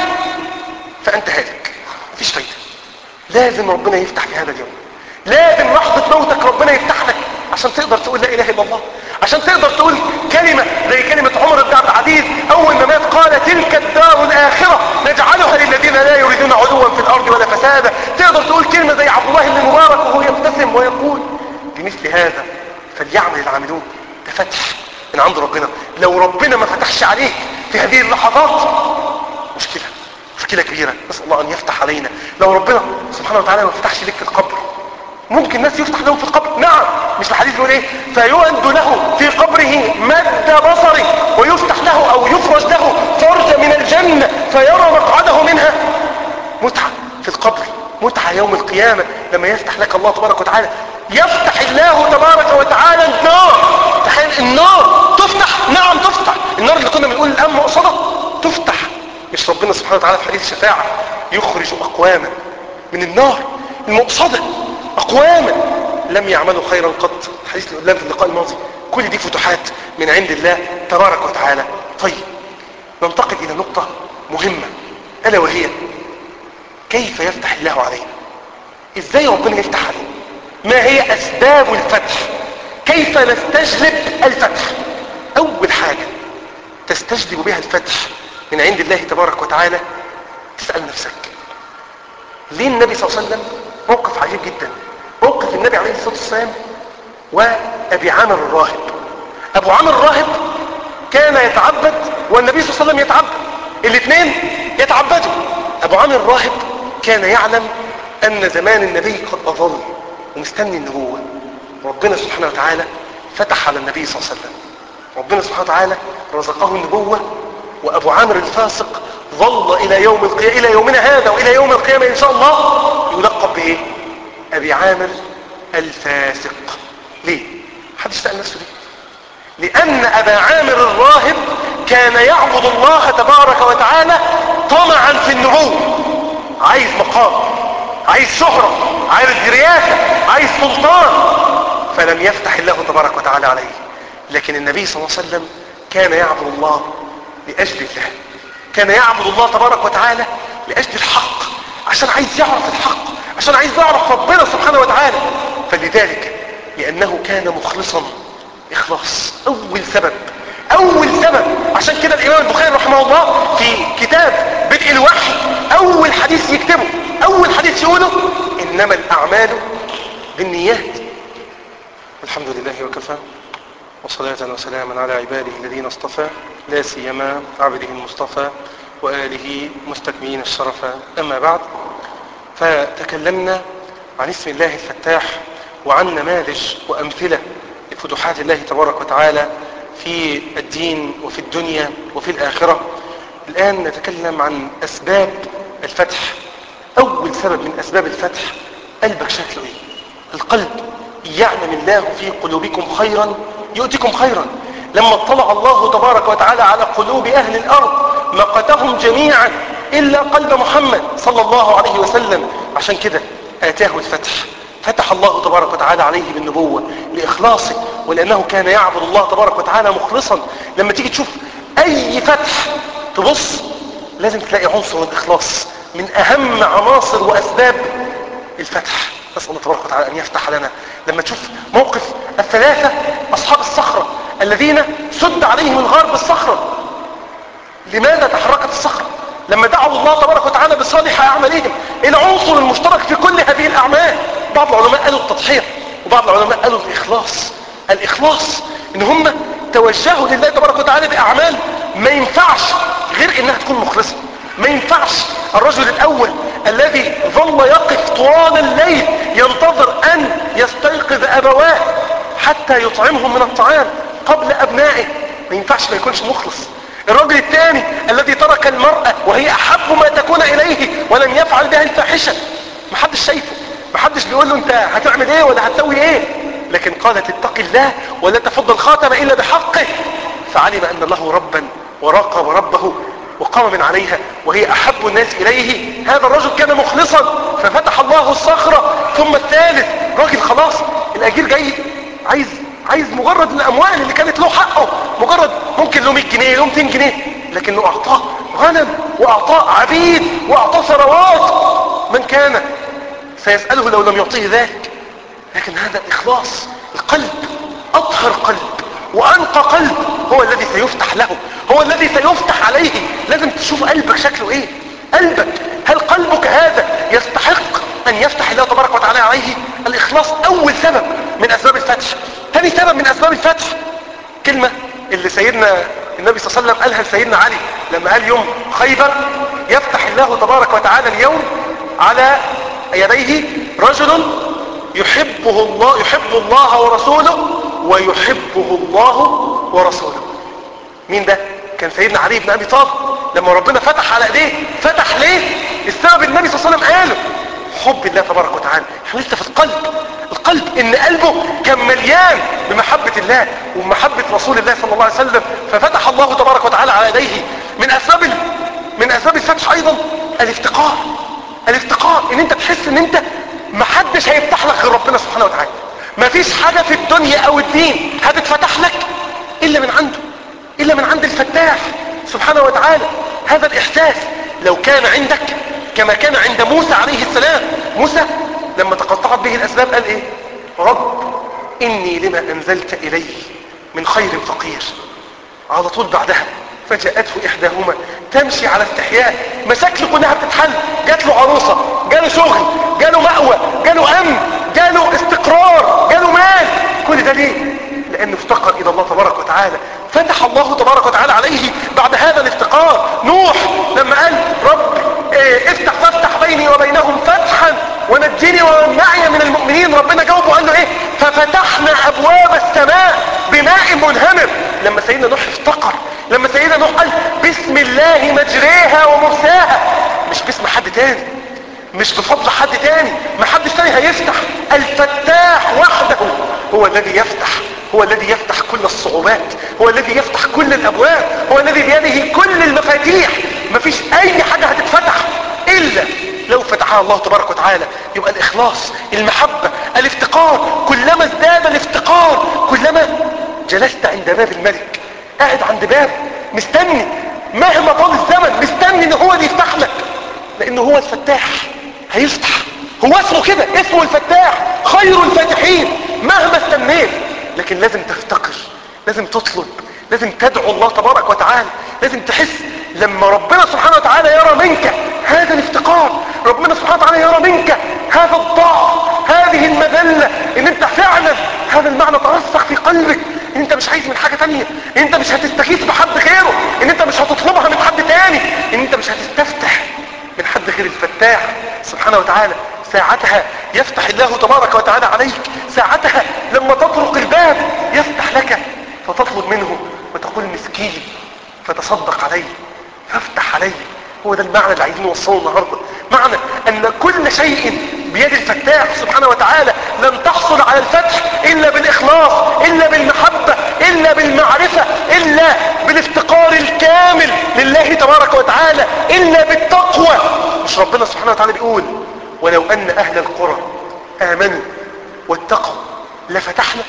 Speaker 1: فأنت هالك مفيش فايدة لازم ربنا يفتح في هذا اليوم لازم لحظة موتك ربنا يفتح لك عشان تقدر تقول لا اله الا الله عشان تقدر تقول كلمة زي كلمة عمر بن عبد العزيز اول ما مات قال تلك الدار الاخرة نجعلها للذين لا يريدون علوا في الارض ولا فسادا تقدر تقول كلمة زي عبد الله بن مبارك وهو يبتسم ويقول بمثل هذا فليعمل العاملون ده فتح من عند ربنا لو ربنا ما فتحش عليك في هذه اللحظات مشكلة مشكلة كبيرة نسأل الله ان يفتح علينا لو ربنا سبحانه وتعالى ما فتحش لك في القبر ممكن ناس يفتح لهم في القبر نعم مش الحديث بيقول ايه فيؤد له في قبره مد بصره ويفتح له او يفرج له فرجة من الجنة فيرى مقعده منها متعة في القبر متعة يوم القيامة لما يفتح لك الله تبارك وتعالى يفتح الله تبارك وتعالى النار تخيل النار تفتح نعم تفتح النار اللي كنا بنقول الأم مقصدة تفتح مش ربنا سبحانه وتعالى في حديث شفاعة يخرج أقواما من النار المقصدة أقواما لم يعملوا خيرا قط حديث اللي قدام في اللقاء الماضي كل دي فتوحات من عند الله تبارك وتعالى طيب ننتقل إلى نقطة مهمة ألا وهي كيف يفتح الله علينا ازاي ربنا يفتح علينا ما هي اسباب الفتح كيف نستجلب الفتح اول حاجة تستجلب بها الفتح من عند الله تبارك وتعالى تسأل نفسك ليه النبي صلى الله عليه وسلم موقف عجيب جدا موقف النبي عليه الصلاة والسلام وابي عامر الراهب ابو عامر الراهب كان يتعبد والنبي صلى الله عليه وسلم يتعبد الاثنين يتعبدوا ابو عامر الراهب كان يعلم ان زمان النبي قد اضل ومستني النبوة ربنا سبحانه وتعالى فتح على النبي صلى الله عليه وسلم ربنا سبحانه وتعالى رزقه النبوة وابو عامر الفاسق ظل الى يوم القيامة الى يومنا هذا والى يوم القيامة ان شاء الله يلقب بايه ابي عامر الفاسق ليه حد سأل نفسه ليه لان ابا عامر الراهب كان يعبد الله تبارك وتعالى طمعا في النبوة عايز مقام عايز شهرة عايز رياسة عايز سلطان فلم يفتح الله تبارك وتعالى عليه لكن النبي صلى الله عليه وسلم كان يعبد الله لأجل الله كان يعبد الله تبارك وتعالى لأجل الحق عشان عايز يعرف الحق عشان عايز يعرف ربنا سبحانه وتعالى فلذلك لأنه كان مخلصا إخلاص أول سبب أول سبب عشان كده الإمام البخاري رحمه الله في كتاب بدء الوحي أول حديث يكتبه أول حديث يقوله إنما الأعمال بالنيات الحمد لله وكفى وصلاة وسلاما على عباده الذين اصطفى لا سيما عبده المصطفى وآله مستكملين الشرف أما بعد فتكلمنا عن اسم الله الفتاح وعن نماذج وأمثلة لفتوحات الله تبارك وتعالى في الدين وفي الدنيا وفي الآخرة الآن نتكلم عن أسباب الفتح أول سبب من أسباب الفتح قلبك شكله إيه القلب يعلم الله في قلوبكم خيرا يؤتكم خيرا لما اطلع الله تبارك وتعالى على قلوب أهل الأرض مقتهم جميعا إلا قلب محمد صلى الله عليه وسلم عشان كده آتاه الفتح فتح الله تبارك وتعالى عليه بالنبوة لإخلاصه ولأنه كان يعبد الله تبارك وتعالى مخلصا لما تيجي تشوف أي فتح تبص لازم تلاقي عنصر الإخلاص من أهم عناصر وأسباب الفتح نسأل الله تبارك وتعالى أن يفتح لنا لما تشوف موقف الثلاثة أصحاب الصخرة الذين سد عليهم الغار بالصخرة لماذا تحركت الصخرة لما دعوا الله تبارك وتعالى بصالح أعمالهم العنصر المشترك في كل هذه الأعمال بعض العلماء قالوا التضحية وبعض العلماء قالوا الإخلاص الإخلاص إن هم توجهوا لله تبارك وتعالى بأعمال ما ينفعش غير إنها تكون مخلصة ما ينفعش الرجل الأول الذي ظل يقف طوال الليل ينتظر أن يستيقظ أبواه حتى يطعمهم من الطعام قبل أبنائه ما ينفعش ما يكونش مخلص الرجل الثاني الذي ترك المرأة وهي أحب ما تكون إليه ولم يفعل بها الفاحشة محدش شايفه محدش بيقول له انت هتعمل ايه ولا هتسوي ايه لكن قالت اتق الله ولا تفض الخاتم الا بحقه فعلم ان له ربا وراقب ربه وقام من عليها وهي احب الناس اليه هذا الرجل كان مخلصا ففتح الله الصخرة ثم الثالث راجل خلاص الاجير جاي عايز عايز مجرد الاموال اللي كانت له حقه مجرد ممكن له 100 جنيه له 200 جنيه لكنه اعطاه غنم واعطاه عبيد واعطاه ثروات من كان سيسأله لو لم يعطيه ذلك لكن هذا إخلاص القلب أطهر قلب وأنقى قلب هو الذي سيفتح له هو الذي سيفتح عليه لازم تشوف قلبك شكله إيه قلبك هل قلبك هذا يستحق أن يفتح الله تبارك وتعالى عليه الإخلاص أول سبب من أسباب الفتح ثاني سبب من أسباب الفتح كلمة اللي سيدنا النبي صلى الله عليه وسلم قالها لسيدنا علي لما قال يوم خيبر يفتح الله تبارك وتعالى اليوم على يديه رجل يحبه الله يحب الله ورسوله ويحبه الله ورسوله مين ده كان سيدنا علي بن ابي طالب لما ربنا فتح على ايديه فتح ليه السبب النبي صلى الله عليه وسلم قاله حب الله تبارك وتعالى احنا لسه في القلب القلب ان قلبه كان مليان بمحبة الله ومحبة رسول الله صلى الله عليه وسلم ففتح الله تبارك وتعالى على يديه من اسباب ال- من اسباب الفتح ايضا الافتقار الافتقار ان انت تحس ان انت محدش هيفتح لك غير ربنا سبحانه وتعالى مفيش حاجة في الدنيا او الدين هتتفتح لك الا من عنده الا من عند الفتاح سبحانه وتعالى هذا الاحساس لو كان عندك كما كان عند موسى عليه السلام موسى لما تقطعت به الاسباب قال ايه رب اني لما انزلت الي من خير فقير على طول بعدها فجاءته احداهما تمشي على استحياء مشاكل كلها بتتحل جات له عروسه جاله شغل جاله مأوى جاله امن جاله استقرار جاله مال كل ده ليه لانه افتقر الى الله تبارك وتعالى فتح الله تبارك وتعالى عليه بعد هذا الافتقار نوح لما قال رب إيه افتح فافتح بيني وبينهم فتحا ونجني ومن معي من المؤمنين ربنا جاوبه قال له ايه ففتحنا ابواب السماء بماء منهمر لما سيدنا نوح افتقر لما سيدنا نوح قال بسم الله مجريها ومرساها مش باسم حد تاني مش بفضل حد تاني ما حدش تاني هيفتح الفتاح وحده هو الذي يفتح هو الذي يفتح كل الصعوبات هو الذي يفتح كل الابواب هو الذي بيده كل المفاتيح مفيش اي حاجة هتتفتح الا لو فتحها الله تبارك وتعالى يبقى الاخلاص المحبة الافتقار كلما ازداد الافتقار كلما جلست عند باب الملك قاعد عند باب مستني مهما طال الزمن مستني ان هو اللي يفتح لك لانه هو الفتاح هيفتح هو اسمه كده اسمه الفتاح خير الفاتحين مهما استنيت لكن لازم تفتقر لازم تطلب لازم تدعو الله تبارك وتعالى لازم تحس لما ربنا سبحانه وتعالى يرى منك هذا الافتقار ربنا سبحانه وتعالى يرى منك هذا الضعف هذه المذلة ان انت فعلا هذا المعنى ترسخ في قلبك ان انت مش عايز من حاجة تانية ان انت مش هتستغيث بحد غيره ان انت مش هتطلبها من حد تاني ان انت مش هتستفتح من حد غير الفتاح سبحانه وتعالى ساعتها يفتح الله تبارك وتعالى عليك ساعتها لما تطرق الباب يفتح لك فتطلب منه وتقول مسكين فتصدق عليه فافتح عليه هو ده المعنى اللي عايزين نوصله النهارده معنى ان كل شيء بيد الفتاح سبحانه وتعالى لن تحصل على الفتح الا بالاخلاص الا بالمحبة الا بالمعرفة الا بالافتقار الكامل لله تبارك وتعالى الا بالتقوى مش ربنا سبحانه وتعالى بيقول ولو ان اهل القرى امنوا واتقوا لفتحنا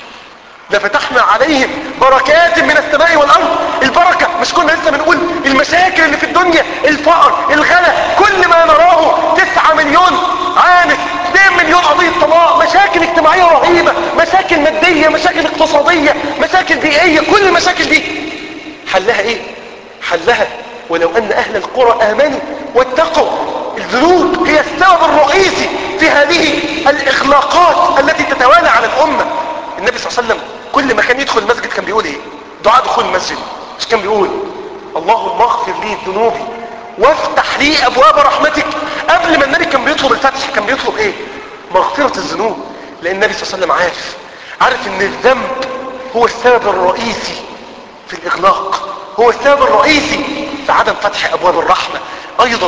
Speaker 1: لفتحنا عليهم بركات من السماء والارض البركة مش كنا لسه بنقول المشاكل اللي في الدنيا الفقر الغلا كل ما نراه تسعة مليون عانس 2 مليون قضية طلاق مشاكل اجتماعية رهيبة مشاكل مادية مشاكل اقتصادية مشاكل بيئية كل المشاكل دي حلها ايه حلها ولو ان اهل القرى امنوا واتقوا الذنوب هي السبب الرئيسي في هذه الاغلاقات التي تتوالى على الامة النبي صلى الله عليه وسلم كل ما كان يدخل المسجد كان بيقول ايه دعاء دخول المسجد مش كان بيقول اللهم اغفر لي ذنوبي وافتح لي ابواب رحمتك قبل ما النبي كان بيطلب الفتح كان بيطلب ايه مغفرة الذنوب لان النبي صلى الله عليه وسلم عارف عارف ان الذنب هو السبب الرئيسي في الاغلاق هو السبب الرئيسي في عدم فتح ابواب الرحمة ايضا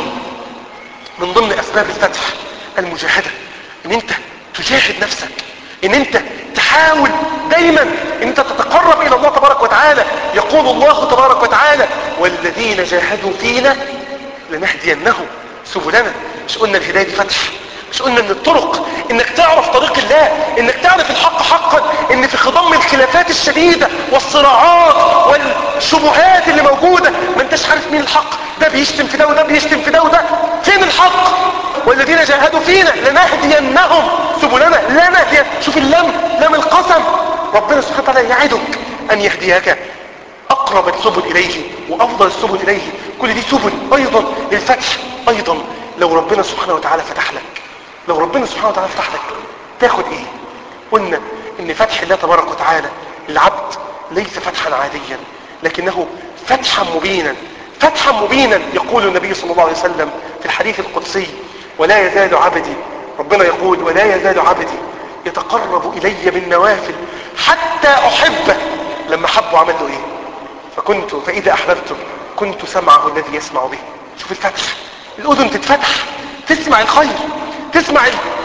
Speaker 1: من ضمن اسباب الفتح المجاهدة ان انت تجاهد نفسك ان انت تحاول دايما ان انت تتقرب الى الله تبارك وتعالى يقول الله تبارك وتعالى والذين جاهدوا فينا لنهدينهم سبلنا مش قلنا الهداية دي فتح مش قلنا ان الطرق انك تعرف طريق الله انك تعرف الحق حقا ان في خضم الخلافات الشديدة والصراعات والشبهات اللي موجودة ما انتش عارف مين الحق ده بيشتم في ده وده بيشتم في ده وده فين الحق والذين جاهدوا فينا لنهدينهم سبلنا لا نهدي شوف اللم لم القسم ربنا سبحانه وتعالى يعدك ان يهديك اقرب السبل اليه وافضل السبل اليه كل دي سبل ايضا للفتح ايضا لو ربنا سبحانه وتعالى فتح لك لو ربنا سبحانه وتعالى فتح لك تاخد ايه قلنا ان فتح الله تبارك وتعالى العبد ليس فتحا عاديا لكنه فتحا مبينا فتحا مبينا يقول النبي صلى الله عليه وسلم في الحديث القدسي ولا يزال عبدي ربنا يقول ولا يزال عبدي يتقرب الي بالنوافل حتى احبه لما حبه عمل له ايه فكنت فاذا احببته كنت سمعه الذي يسمع به شوف الفتح الاذن تتفتح تسمع الخير تسمع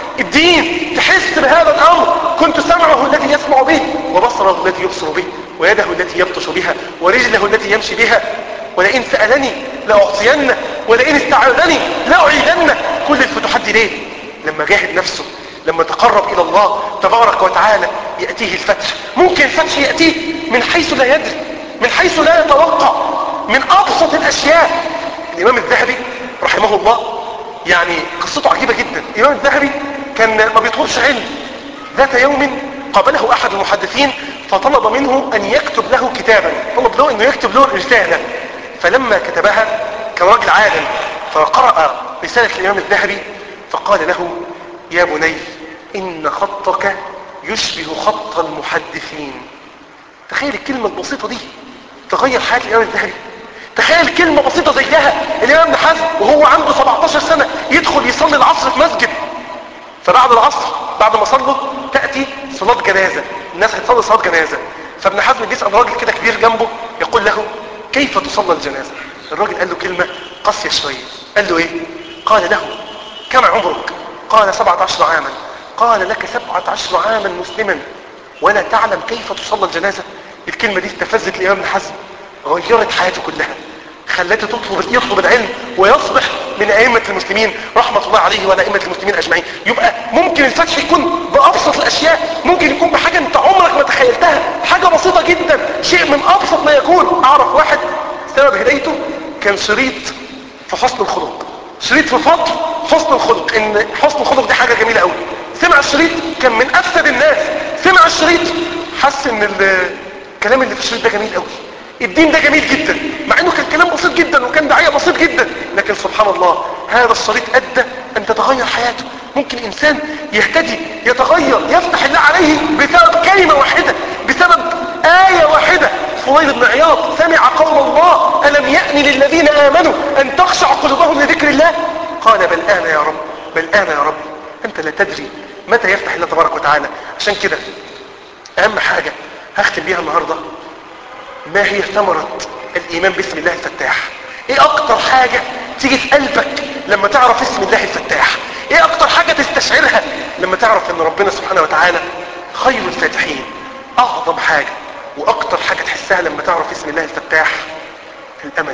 Speaker 1: الدين تحس بهذا الامر كنت سمعه الذي يسمع به وبصره الذي يبصر به ويده التي يبطش بها ورجله التي يمشي بها ولئن سألني لأعطينه ولئن استعاذني لأعيدنه كل الفتوحات دي ليه لما جاهد نفسه لما تقرب إلى الله تبارك وتعالى يأتيه الفتح ممكن الفتح يأتيه من حيث لا يدري من حيث لا يتوقع من أبسط الأشياء الإمام الذهبي رحمه الله يعني قصته عجيبة جدا الإمام الذهبي كان ما بيطلبش علم ذات يوم قابله أحد المحدثين فطلب منه أن يكتب له كتابا طلب له أنه يكتب له رسالة فلما كتبها كان راجل عالم فقرأ رسالة الإمام الذهبي فقال له يا بني إن خطك يشبه خط المحدثين تخيل الكلمة البسيطة دي تغير حياة الإمام الذهبي تخيل كلمة بسيطة زيها الإمام ابن حزم وهو عنده 17 سنة يدخل يصلي العصر في مسجد فبعد العصر بعد ما صلوا تأتي صلاة جنازة الناس هتصلي صلاة جنازة فابن حزم بيسأل راجل كده كبير جنبه يقول له كيف تصلى الجنازة الراجل قال له كلمة قاسية شوية قال له ايه قال له كم عمرك قال سبعة عشر عاما قال لك سبعة عشر عاما مسلما ولا تعلم كيف تصلى الجنازة الكلمة دي استفزت الإمام ابن حزم غيرت حياته كلها خلته تطلب يطلب العلم ويصبح من أئمة المسلمين رحمة الله عليه وعلى أئمة المسلمين أجمعين يبقى ممكن الفتح يكون بأبسط الأشياء ممكن يكون بحاجة أنت عمرك ما تخيلتها حاجة بسيطة جدا شيء من أبسط ما يكون أعرف واحد سبب هدايته كان شريط في حسن الخلق شريط في فضل حسن الخلق ان حسن الخلق دي حاجة جميلة قوي سمع الشريط كان من افسد الناس سمع الشريط حس ان الكلام اللي في الشريط ده جميل قوي الدين ده جميل جدا مع انه كان كلام بسيط جدا وكان دعية بسيط جدا لكن سبحان الله هذا الشريط ادى ان تتغير حياته ممكن انسان يهتدي يتغير يفتح الله عليه بسبب كلمة واحدة بسبب آية واحدة فضيل بن عياض سمع قول الله ألم يأن للذين آمنوا أن تخشع قلوبهم لذكر الله قال بل آن يا رب بل آن يا رب أنت لا تدري متى يفتح الله تبارك وتعالى عشان كده أهم حاجة هختم بيها النهاردة ما هي ثمرة الإيمان باسم الله الفتاح ايه اكتر حاجة تيجي في قلبك لما تعرف اسم الله الفتاح ايه اكتر حاجة تستشعرها لما تعرف ان ربنا سبحانه وتعالى خير الفاتحين اعظم حاجة واكتر حاجة تحسها لما تعرف اسم الله الفتاح الامل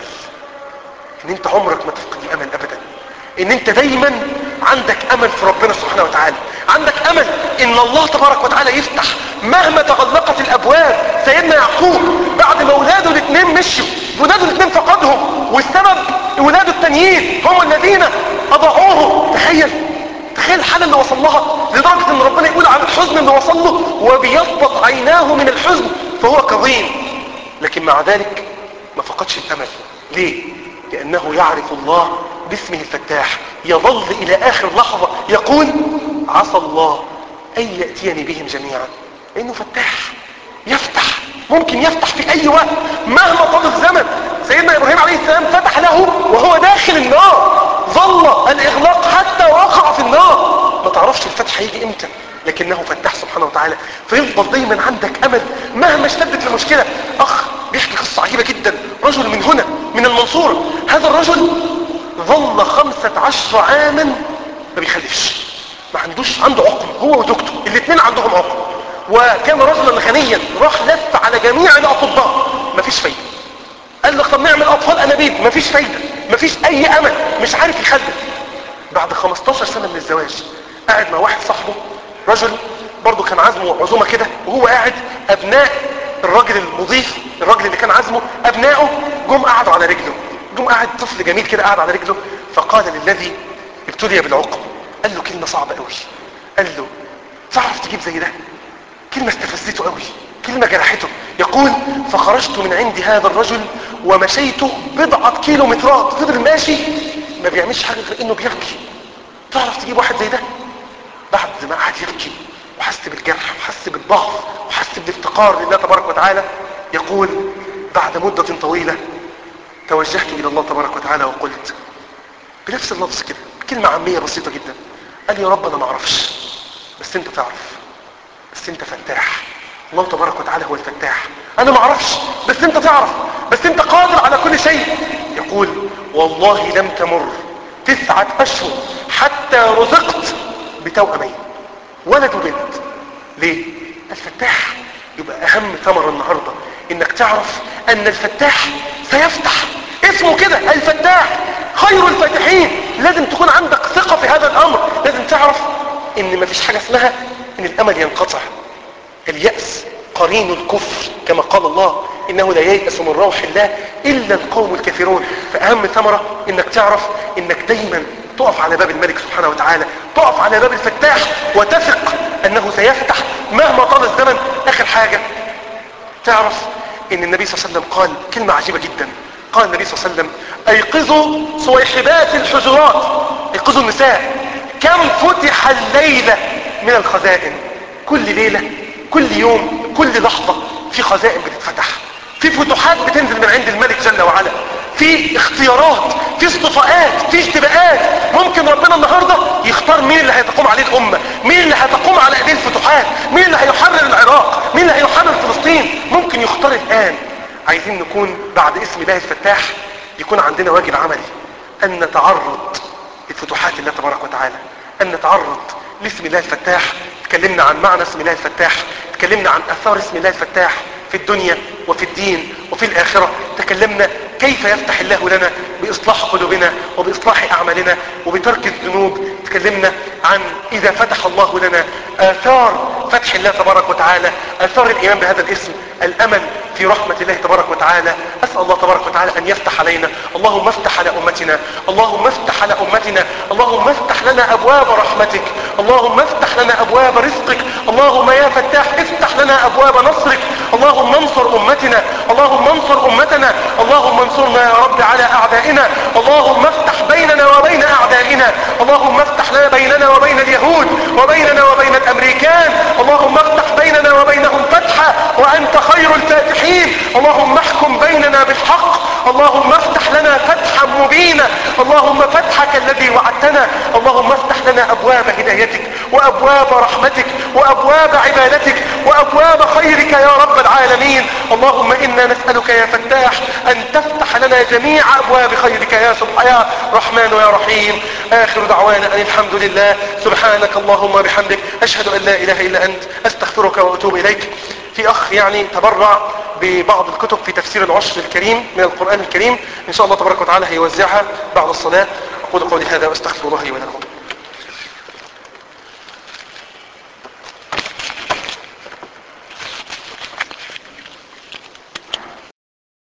Speaker 1: ان انت عمرك ما تفقد الامل ابدا ان انت دايما عندك امل في ربنا سبحانه وتعالى عندك امل ان الله تبارك وتعالى يفتح مهما تغلقت الابواب سيدنا يعقوب بعد ما اولاده الاثنين مشوا اولاده الاثنين فقدهم والسبب اولاده التانيين هم الذين اضاعوه تخيل تخيل الحالة اللي وصل لها لدرجة ان ربنا يقول عن الحزن اللي وصل له وبيضبط عيناه من الحزن فهو كظيم لكن مع ذلك ما فقدش الامل ليه لانه يعرف الله باسمه الفتاح يظل الى اخر لحظة يقول عسى الله ان يأتيني بهم جميعا لانه فتاح يفتح ممكن يفتح في اي وقت مهما طال الزمن سيدنا ابراهيم عليه السلام فتح له وهو داخل النار ظل الاغلاق حتى وقع في النار ما تعرفش الفتح هيجي امتى لكنه فتح سبحانه وتعالى فيفضل دايما عندك امل مهما اشتدت المشكلة اخ بيحكي قصة عجيبة جدا رجل من هنا من المنصورة هذا الرجل ظل خمسة عشر عاما ما بيخلفش ما عندوش عنده عقم هو وزوجته الاثنين عندهم عقم وكان رجلا غنيا راح لف على جميع الاطباء مفيش فايدة قال لك طب نعمل اطفال انابيب مفيش فايدة مفيش اي امل مش عارف يخلف بعد 15 سنة من الزواج قاعد مع واحد صاحبه رجل برضه كان عزمه عزومة كده وهو قاعد ابناء الراجل المضيف الراجل اللي كان عزمه ابنائه جم قعدوا على رجله جم قاعد طفل جميل كده قاعد على رجله فقال للذي ابتلي بالعقم قال له كلمة صعبة قوي قال له تعرف تجيب زي ده كلمة استفزته قوي كلمة جرحته يقول فخرجت من عند هذا الرجل ومشيت بضعة كيلومترات فضل ماشي ما بيعملش حاجة غير انه بيبكي تعرف تجيب واحد زي ده بعد ما قعد يبكي وحس بالجرح وحس بالضعف وحس بالافتقار لله تبارك وتعالى يقول بعد مدة طويلة توجهت الى الله تبارك وتعالى وقلت بنفس اللفظ كده كلمة عامية بسيطة جدا قال يا رب انا ما اعرفش بس انت تعرف بس انت فتاح الله تبارك وتعالى هو الفتاح انا ما اعرفش بس انت تعرف بس انت قادر على كل شيء يقول والله لم تمر تسعة اشهر حتى رزقت بتوأمين ولد وبنت ليه الفتاح يبقى اهم ثمرة النهاردة انك تعرف ان الفتاح سيفتح اسمه كده الفتاح خير الفاتحين لازم تكون عندك ثقة في هذا الامر لازم تعرف ان مفيش حاجة اسمها ان الامل ينقطع اليأس قرين الكفر كما قال الله انه لا ييأس من روح الله الا القوم الكافرون فاهم ثمرة انك تعرف انك دايما تقف على باب الملك سبحانه وتعالى تقف على باب الفتاح وتثق انه سيفتح مهما طال الزمن اخر حاجة تعرف ان النبي صلى الله عليه وسلم قال كلمة عجيبة جدا قال النبي صلى الله عليه وسلم ايقظوا صويحبات الحجرات ايقظوا النساء كم فتح الليلة من الخزائن كل ليلة كل يوم كل لحظة في خزائن بتتفتح في فتوحات بتنزل من عند الملك جل وعلا في اختيارات في اصطفاءات في اشتباهات ممكن ربنا النهاردة يختار مين اللي هيتقوم عليه الأمة مين اللي هتقوم على ايديه الفتوحات مين اللي هيحرر العراق مين اللي هيحرر فلسطين ممكن يختار الآن عايزين نكون بعد اسم الله الفتاح يكون عندنا واجب عملي أن نتعرض لفتوحات الله تبارك وتعالى أن نتعرض لاسم الله الفتاح تكلمنا عن معنى اسم الله الفتاح تكلمنا عن أثار اسم الله الفتاح في الدنيا وفي الدين وفي الآخرة تكلمنا كيف يفتح الله لنا بإصلاح قلوبنا وبإصلاح أعمالنا وبترك الذنوب تكلمنا عن إذا فتح الله لنا آثار فتح الله تبارك وتعالى آثار الإيمان بهذا الاسم الأمل في رحمة الله تبارك وتعالى أسأل الله تبارك وتعالى أن يفتح علينا اللهم افتح على أمتنا اللهم افتح على أمتنا اللهم افتح لنا أبواب رحمتك اللهم افتح لنا أبواب رزقك اللهم يا فتاح افتح لنا أبواب نصرك اللهم انصر أمتنا اللهم انصر أمتنا اللهم انصرنا يا رب على أعدائنا اللهم افتح بيننا وبين أعدائنا اللهم افتح لنا بيننا وبين اليهود وبيننا وبين الأمريكان اللهم افتح بيننا وبينهم فتحا وأنت خير الفاتحين اللهم احكم بيننا بالحق اللهم افتح لنا فتحا مبينا اللهم فتحك الذي وعدتنا اللهم افتح لنا أبواب هدايتك وأبواب رحمتك وأبواب عبادتك وأبواب خيرك يا رب العالمين اللهم إنا نسألك يا فتاح أن تفتح لنا جميع أبواب خيرك يا سبحانه يا رحمن يا رحيم آخر دعوانا أن الحمد لله سبحانك اللهم بحمدك أشهد أن لا إله إلا أنت أستغفرك وأتوب إليك في أخ يعني تبرع ببعض الكتب في تفسير العشر الكريم من القرآن الكريم إن شاء الله تبارك وتعالى هيوزعها بعد الصلاة أقول قولي هذا وأستغفر الله لي ولكم